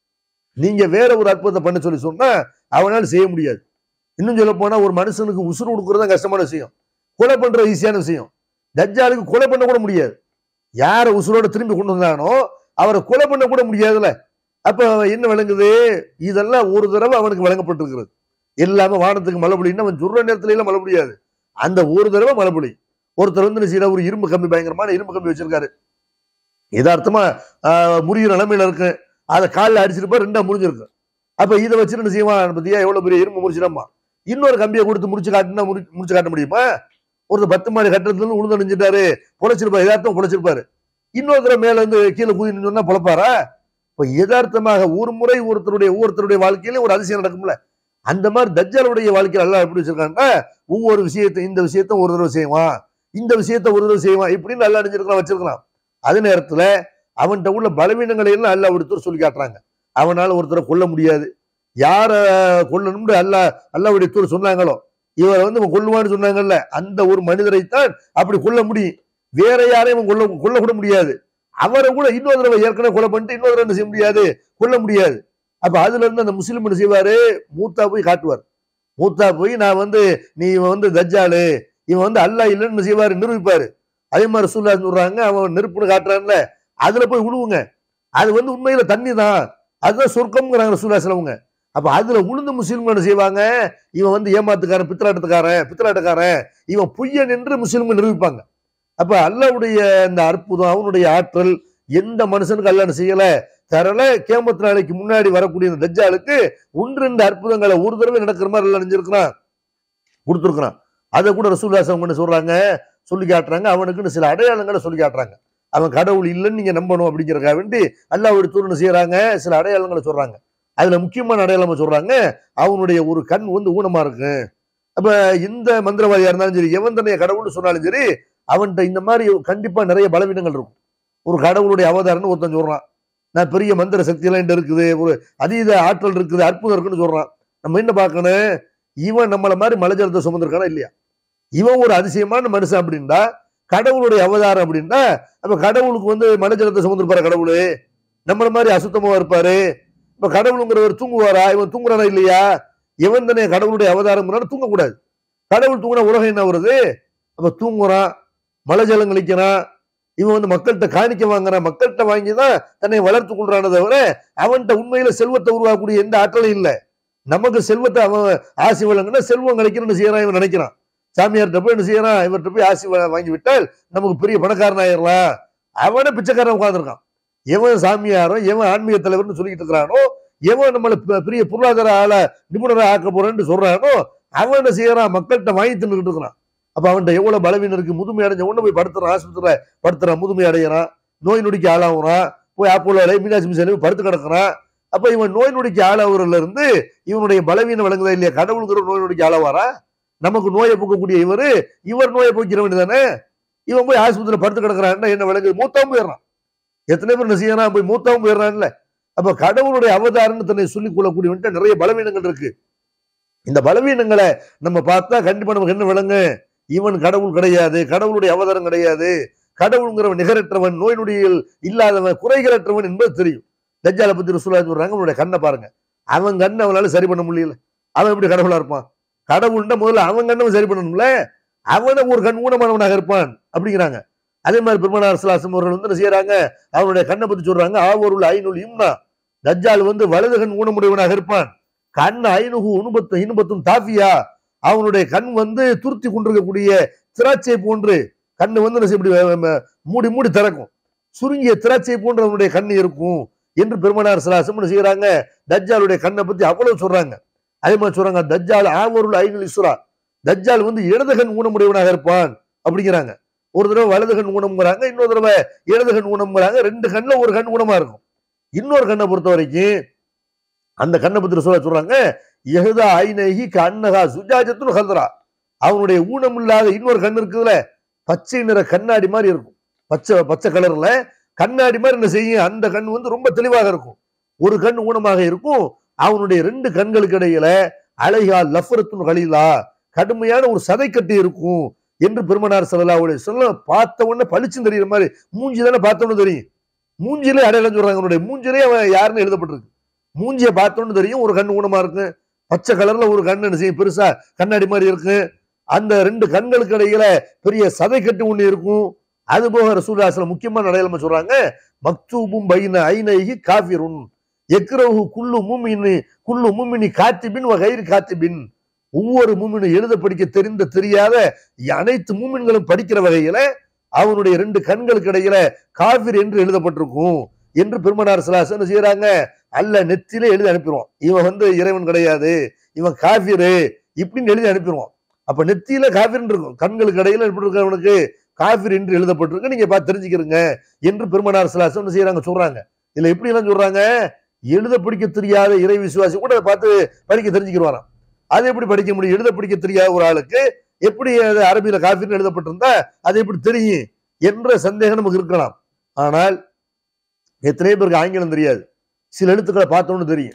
நீங்க வேற ஒரு அற்புதத்தை பண்ண சொல்லி சொன்னா அவனால செய்ய முடியாது இன்னும் சொல்ல போனா ஒரு மனுஷனுக்கு உசுறு கொடுக்கறது தான் கஷ்டமான விஷயம் கொலை பண்றது ஈஸியான விஷயம் தஜ்ஜாலுக்கு கொலை பண்ண கூட முடியாது யாரை உசுரோட திரும்பி கொண்டு வந்தானோ அவரை கொலை பண்ண கூட முடியாதுல்ல அப்ப என்ன விளங்குது இதெல்லாம் ஒரு தடவை அவனுக்கு வழங்கப்பட்டிருக்கிறது எல்லாமே வானத்துக்கு மழை பொழியுன்னா அவன் சொல்ற நேரத்துல எல்லாம் மழை பொழியாது அந்த ஒரு தடவை மழை பொழியும் ஒருத்தர் வந்து என்ன செய்யறாரு, ஒரு இரும்பு கம்பி பயங்கரமான இரும்பு கம்பி வச்சிருக்காரு யதார்த்தமா ஆஹ், முறிகிற நிலைமையில இருக்கு அதை காலில் அடிச்சிருப்பா ரெண்டா முறிஞ்சிருக்கு அப்ப இதை வச்சுட்டு என்ன செய்வான் பத்தியா எவ்வளவு பெரிய இரும்பு முறிச்சிடமா இன்னொரு கம்பியை கொடுத்து முடிச்சு காட்டினா முறி முடிச்சு காட்ட முடியுமா ஒருத்தர் பத்து மாடி கட்டத்துல இருந்து உளுந்து அணிஞ்சிட்டாரு பொழைச்சிருப்பாரு யதார்த்தம் பொழைச்சிருப்பாரு இன்னொருத்தர் மேல இருந்து கீழே குதின்னு சொன்னா பொழைப்பாரா இப்ப யதார்த்தமாக ஒரு முறை ஒருத்தருடைய ஒவ்வொருத்தருடைய வாழ்க்கையில ஒரு அதிசயம் நடக்கும்ல அந்த மாதிரி தஜ்ஜாலுடைய வாழ்க்கையில எல்லாம் எப்படி வச்சிருக்காங்கன்னா ஒவ்வொரு விஷயத்தை இந்த விஷயத்த ஒரு தடவை செய்வான் இந்த விஷயத்த ஒரு தடவை செய்வான் இப்படின்னு நல்லா அணிஞ்சிருக்கலாம் வச்சிருக்கலாம் அதே நேரத்துல அவன்கிட்ட உள்ள பலவீனங்களை எல்லாம் அல்ல ஒருத்தர் சொல்லி காட்டுறாங்க அவனால ஒருத்தரை கொல்ல முடியாது யார கொல்லணும்னு அல்ல அல்லாவுடைய தூர் சொன்னாங்களோ இவரை வந்து இவன் கொல்லுவான்னு சொன்னாங்கல்ல அந்த ஒரு மனிதரைத்தான் அப்படி கொல்ல முடியும் வேற யாரையும் இவன் கொல்ல கொல்ல கூட முடியாது அவரை கூட இன்னொரு தடவை ஏற்கனவே கொலை பண்ணிட்டு இன்னொரு தடவை என்ன செய்ய முடியாது கொல்ல முடியாது அப்ப அதுல இருந்து அந்த முஸ்லீம் என்ன செய்வாரு மூத்தா போய் காட்டுவார் மூத்தா போய் நான் வந்து நீ இவன் வந்து தஜ்ஜாலு இவன் வந்து அல்லா இல்லைன்னு என்ன செய்வாரு நிரூபிப்பாரு அதே மாதிரி ரசூல்லா சொல்றாங்க அவன் நெருப்புன்னு காட்டுறான்ல அதுல போய் விழுவுங்க அது வந்து உண்மையில தண்ணி தான் அதுதான் சொர்க்கம்ங்கிறாங்க ரசூல்லா சிலவங்க அப்ப அதுல உளுந்து முஸ்லீம்கள் என்ன செய்வாங்க இவன் வந்து ஏமாத்துக்காரன் பித்தலாட்டத்துக்காரன் பித்தலாட்டக்காரன் இவன் பொய்யன் என்று முஸ்லீம்கள் நிரூபிப்பாங்க அப்ப அல்லாவுடைய இந்த அற்புதம் அவனுடைய ஆற்றல் எந்த மனுஷனுக்கு அல்ல செய்யல தரல கேமத்து நாளைக்கு முன்னாடி வரக்கூடிய இந்த தஜ்ஜாலுக்கு ஒன்று ரெண்டு அற்புதங்களை ஒரு தடவை நடக்கிற மாதிரி எல்லாம் நினைஞ்சிருக்கிறான் கொடுத்துருக்கிறான் அதை கூட ரசூல்லாசம் என்ன சொல்றாங்க சொல்லி காட்டுறாங்க அவனுக்குன்னு சில அடையாளங்களை சொல்லி காட்டுறாங்க அவன் கடவுள் இல்லைன்னு நீங்க நம்பணும் அப்படிங்கிறக்காக வேண்டி அல்லாவுடைய தூரனை செய்யறாங்க சில அடையாளங்களை சொல்றாங்க அதுல முக்கியமான அடையாளம் சொல்றாங்க அவனுடைய ஒரு கண் வந்து ஊனமா இருக்கு அப்ப இந்த மந்திரவாதியா இருந்தாலும் சரி எவன் தன்னைய கடவுள்னு சொன்னாலும் சரி அவன்கிட்ட இந்த மாதிரி கண்டிப்பா நிறைய பலவீனங்கள் இருக்கும் ஒரு கடவுளுடைய அவதாரம்னு ஒருத்தன் சொல்றான் நான் பெரிய மந்திர சக்தி எல்லாம் என்கிட்ட இருக்குது ஒரு அதீத ஆற்றல் இருக்குது அற்புதம் இருக்குன்னு சொல்றான் நம்ம என்ன பார்க்கணும் இவன் நம்மள மாதிரி மலைஜலத்தை சுமந்திருக்கானா இல்லையா இவன் ஒரு அதிசயமான மனுஷன் அப்படின்னா கடவுளுடைய அவதாரம் அப்படின்னா அப்ப கடவுளுக்கு வந்து மலைஜலத்தை சுமந்திருப்பாரு கடவுளு நம்மள மாதிரி அசுத்தமா இருப்பாரு இப்ப கடவுளுங்கிறவர் தூங்குவாரா இவன் தூங்குறானா இல்லையா இவன் தானே கடவுளுடைய அவதாரம் தூங்கக்கூடாது கடவுள் தூங்கினா உலகம் என்ன வருது அப்ப தூங்குறான் மலை ஜலம் கழிக்கிறான் இவன் வந்து மக்கள்கிட்ட காணிக்க வாங்குறான் மக்கள்கிட்ட வாங்கி தான் தன்னை வளர்த்து கொள்றானே தவிர அவன்கிட்ட உண்மையில செல்வத்தை உருவாக்கக்கூடிய எந்த ஆற்றலும் இல்லை நமக்கு செல்வத்தை அவன் ஆசி வழங்கினா செல்வம் கிடைக்கணும்னு செய்யறான் இவன் நினைக்கிறான் சாமியார்கிட்ட போய் என்ன செய்யறான் இவர்கிட்ட போய் ஆசி வா- வாங்கி விட்டால் நமக்கு பெரிய பணக்காரன் ஆயிடலாம் அவனே பிச்சைக்காரன் உட்கார்ந்திருக்கான் எவன் சாமியாரோ எவன் ஆன்மீக தலைவர்னு சொல்லிட்டு இருக்கிறானோ எவன் நம்மள பெ- பெரிய பொருளாதார ஆள நிபுணரா ஆக்க போறேன்னு சொல்றானோ அவன் என்ன செய்யறான் மக்கள்கிட்ட வாங்கி தின்னுக்கிட்டு இருக்கிறான் அப்ப அவன்கிட்ட எவ்வளவு பலவீனம் இருக்கு முதுமை அடைஞ்ச உடனே போய் படுத்துறான் ஆஸ்பத்திரியில படுத்துறான் முதுமை அடைகிறான் நோய் நொடிக்கு ஆளாகுறான் போய் அப்போலோ மீனாட்சி மிஷன் போய் படுத்து கிடக்குறான் அப்ப இவன் நோய் நொடிக்கு ஆளாகுறதுல இருந்து இவனுடைய பலவீனம் விளங்குதா இல்லையா கடவுளுங்கிற நோய் நொடிக்கு ஆளாவாரா நமக்கு நோயை போக்கக்கூடிய இவரு இவர் நோயை போக்கிற வேண்டியதானே இவன் போய் ஆஸ்பத்திரியில படுத்து கிடக்குறான்னா என்ன விளங்குது மூத்தாவும் போயிடுறான் எத்தனை பேர் என்ன செய்யறான் போய் மூத்தாவும் போயிடுறான்ல அப்ப கடவுளுடைய அவதாரம்னு தன்னை சொல்லிக் கொள்ளக்கூடியவன்ட்ட நிறைய பலவீனங்கள் இருக்கு இந்த பலவீனங்களை நம்ம பார்த்தா கண்டிப்பா நமக்கு என்ன விளங்கு இவன் கடவுள் கிடையாது கடவுளுடைய அவதாரம் கிடையாது கடவுளுங்கிறவன் நிகரற்றவன் நோய் நொடியில் இல்லாதவன் குறைகளற்றவன் என்பது தெரியும் தஜ்ஜாலை பத்தி ரசூலா சொல்றாங்க அவனுடைய கண்ணை பாருங்க அவன் கண்ணை அவனால சரி பண்ண முடியல அவன் எப்படி கடவுளா இருப்பான் கடவுள்னா முதல்ல அவன் கண்ணை சரி பண்ணணும்ல அவனை ஒரு கண் ஊனமானவனாக இருப்பான் அப்படிங்கிறாங்க அதே மாதிரி பெருமனார் சலாசம் அவர்கள் வந்து என்ன செய்யறாங்க அவனுடைய கண்ணை பத்தி சொல்றாங்க ஆவருள் ஐநூல் இம்னா தஜ்ஜால் வந்து வலது கண் ஊனமுடையவனாக இருப்பான் கண் ஐநுகு உணுபத்து இனுபத்தும் தாஃபியா அவனுடைய கண் வந்து துருத்தி கொண்டிருக்கக்கூடிய திராட்சை போன்று கண்ணு வந்து என்ன செய்ய இப்படி வ- வ- மூடி மூடி திறக்கும் சுருங்கிய திராட்சை போன்று அவனுடைய கண் இருக்கும் என்று பெருமனார் சலாசம் என்ன செய்யறாங்க தஜ்ஜாலுடைய கண்ணை பத்தி அவ்வளவு சொல்றாங்க அதே மாதிரி சொல்றாங்க தஜ்ஜால் ஆவருள் ஐநூல் இஸ்ரா தஜ்ஜால் வந்து இடது கண் ஊனமுடையவனாக இருப்பான் அப்படிங்கிறாங்க ஒரு தடவை வலது கண் ஊனம்ங்கிறாங்க இன்னொரு தடவை இடது கண் ஊனம்ங்கிறாங்க ரெண்டு கண்ணுல ஒரு கண் ஊனமா இருக்கும் இன்னொரு கண்ணை பொறுத்த வரைக்கும் அந்த கண்ணை பத்தி சொல்ல சொல்றாங்க எஹதா ஐநகி கண்ணகா சுஜாஜத்துன்னு கல்றா அவனுடைய ஊனம் இல்லாத இன்னொரு கண் இருக்குதுல பச்சை நிற கண்ணாடி மாதிரி இருக்கும் பச்சை பச்சை கலர்ல கண்ணாடி மாதிரி என்ன செய்யும் அந்த கண் வந்து ரொம்ப தெளிவாக இருக்கும் ஒரு கண் ஊனமாக இருக்கும் அவனுடைய ரெண்டு கண்களுக்கு இடையில அழகா லஃபரத்துன் கலீலா கடுமையான ஒரு சதைக்கட்டு இருக்கும் என்று பெருமனார் செல்லலாவுடைய சொல்ல பார்த்த உடனே பளிச்சுன்னு தெரியுற மாதிரி மூஞ்சி தானே பார்த்த உடனே தெரியும் மூஞ்சிலே அடையாளம் சொல்றாங்க அவனுடைய மூஞ்சிலே அவன் யாருன்னு எழுதப்பட்டிருக்கு மூஞ்சியை பார்த்த உடனே தெரியும் ஒரு கண் ஊனமா இருக்கு பச்சை கலர்ல ஒரு கண் என்ன செய்யும் பெருசா கண்ணாடி மாதிரி இருக்கு அந்த ரெண்டு கண்களுக்கு இடையில பெரிய சதை கட்டு ஒண்ணு இருக்கும் அது போக ரசூலாசில முக்கியமான அடையாளம் சொல்றாங்க மக்தூபும் பைன ஐநைகி காஃபிருன் எக்ரஹு குல்லு மூமினி குல்லு மூமினி காத்திபின் வகைர் காத்திபின் ஒவ்வொரு மூமினும் எழுத படிக்க தெரிந்த தெரியாத அனைத்து மூமின்களும் படிக்கிற வகையில அவனுடைய ரெண்டு கண்களுக்கு இடையில காஃபிர் என்று எழுதப்பட்டிருக்கும் என்று பெருமனார் சிலாசன் என்ன செய்யறாங்க அல்ல நெத்திலே எழுதி அனுப்பிடுவான் இவன் வந்து இறைவன் கிடையாது இவன் காஃபிரு இப்படின்னு எழுதி அனுப்பிடுவான் அப்ப நெத்தியில காஃபிர்னு இருக்கும் கண்களுக்கு இடையில எப்படி இருக்கு அவனுக்கு காஃபிர் என்று எழுதப்பட்டிருக்கு நீங்க பார்த்து தெரிஞ்சுக்கிறீங்க என்று பெருமனார் சிலாசன் என்ன செய்யறாங்க சொல்றாங்க இதுல எப்படி எல்லாம் சொல்றாங்க எழுத படிக்க தெரியாத இறை விசுவாசி கூட அதை பார்த்து படிக்க தெரிஞ்சுக்கிறாராம் அது எப்படி படிக்க முடியும் எழுத படிக்க தெரியாத ஒரு ஆளுக்கு எப்படி அது அரபியில காஃபின்னு எழுதப்பட்டிருந்தா அது எப்படி தெரியும் என்ற சந்தேகம் நமக்கு இருக்கலாம் ஆனால் எத்தனை பேருக்கு ஆங்கிலம் தெரியாது சில எழுத்துக்களை பார்த்தோன்னு தெரியும்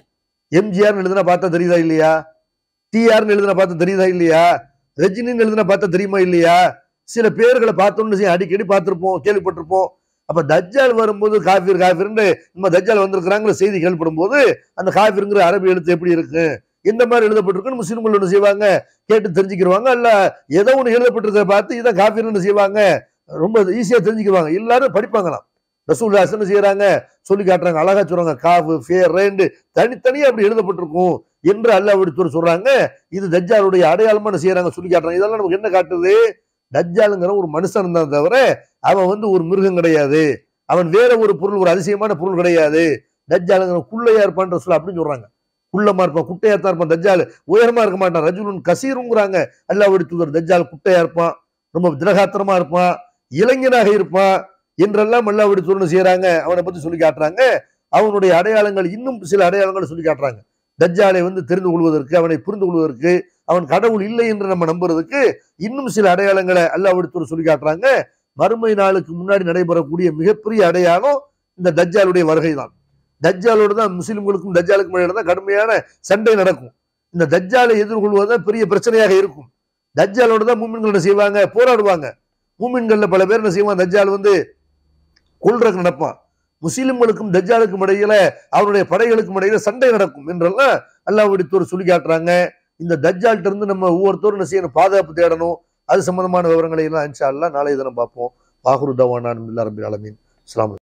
எம்ஜிஆர்னு எழுதுனா பார்த்தா தெரியுதா இல்லையா டிஆர்னு எழுதுனா பார்த்தா தெரியுதா இல்லையா ரஜினின்னு எழுதுனா பார்த்தா தெரியுமா இல்லையா சில பேர்களை பார்த்தோம்னு செய்ய அடிக்கடி பார்த்திருப்போம் கேள்விப்பட்டிருப்போம் அப்ப தஜ்ஜால் வரும்போது காஃபிர் காஃபிர்னு நம்ம தஜ்ஜால் வந்திருக்கிறாங்கிற செய்தி கேள்விப்படும் போது அந்த காஃபிருங்கிற அரபி எழுத்து எப்படி இருக்கு எந்த மாதிரி எழுதப்பட்டிருக்குன்னு முஸ்லிம்கள் ஒன்று செய்வாங்க கேட்டு தெரிஞ்சுக்கிடுவாங்க அல்ல ஏதோ ஒன்று எழுதப்பட்டிருக்கிறத பார்த்து இதை காஃபிர்னு செய்வாங்க ரொம்ப ஈஸியா தெரிஞ்சுக்கிடுவாங்க எல்லாரும் படிப்பாங்களாம் ரசூல் ஹாசன் செய்யறாங்க சொல்லி காட்டுறாங்க அழகா சொல்றாங்க காஃபு ஃபேர் ரேண்டு தனித்தனியா அப்படி எழுதப்பட்டிருக்கும் என்று அல்லாஹ் எடுத்து சொல்றாங்க இது தஜ்ஜாலுடைய அடையாளமான செய்யறாங்க சொல்லி காட்டுறாங்க இதெல்லாம் நமக்கு என்ன காட்டுது தஜ்ஜாலுங்கிற ஒரு மனுஷன் தான் தவிர அவன் வந்து ஒரு மிருகம் கிடையாது அவன் வேற ஒரு பொருள் ஒரு அதிசயமான பொருள் கிடையாது தஜ்ஜாலுங்கிற குள்ளையா இருப்பான்ற சொல்ல அப்படின்னு சொல்றாங்க குள்ளமா இருப்பான் குட்டையா தான் இருப்பான் தஜ்ஜால் உயரமா இருக்க மாட்டான் ரஜுலுன் கசீருங்கிறாங்க அல்லாஹ் தூதர் தஜ்ஜால் குட்டையா இருப்பான் ரொம்ப திரகாத்திரமா இருப்பான் இளைஞனாக இருப்பான் என்றெல்லாம் அல்லாஹ் தூதர் செய்யறாங்க அவனை பத்தி சொல்லி காட்டுறாங்க அவனுடைய அடையாளங்கள் இன்னும் சில அடையாளங்களை சொல்லி காட்டுறாங்க தஜ்ஜாலை வந்து தெரிந்து கொள்வதற்கு அவனை புரிந்து கொள்வதற்கு அவன் கடவுள் இல்லை என்று நம்ம நம்புறதுக்கு இன்னும் சில அடையாளங்களை அல்லாஹ் தூதர் சொல்லி காட்டுறாங்க மறுமை நாளுக்கு முன்னாடி நடைபெறக்கூடிய மிகப்பெரிய அடையாளம் இந்த தஜ்ஜாலுடைய வருகை தான் தஜ்ஜாலோடு தான் முஸ்லிம்களுக்கும் தஜ்ஜாலுக்கும் இடையில தான் கடுமையான சண்டை நடக்கும் இந்த தஜ்ஜாலை எதிர்கொள்வதுதான் பெரிய பிரச்சனையாக இருக்கும் தஜ்ஜாலோட தான் மூமின்கள் என்ன செய்வாங்க போராடுவாங்க மூமின்கள்ல பல பேர் என்ன செய்வாங்க தஜ்ஜால் வந்து கொள்றதுக்கு நடப்பான் முஸ்லிம்களுக்கும் தஜ்ஜாலுக்கும் இடையில அவருடைய படைகளுக்கும் இடையில சண்டை நடக்கும் என்றெல்லாம் அல்லாஹ் விடுத்தோர் சொல்லி காட்டுறாங்க இந்த தஜ்ஜால்ட்ட இருந்து நம்ம ஒவ்வொருத்தரும் என்ன செய்யணும் பாதுகாப்பு தேடணும் அது சம்பந்தமான விவரங்களை எல்லாம் இன்ஷா அல்லாஹ் நாளைய தினம் பார்ப்போம் வாகுரு தவானான் ரபில் அலமீன் அஸ்லாம்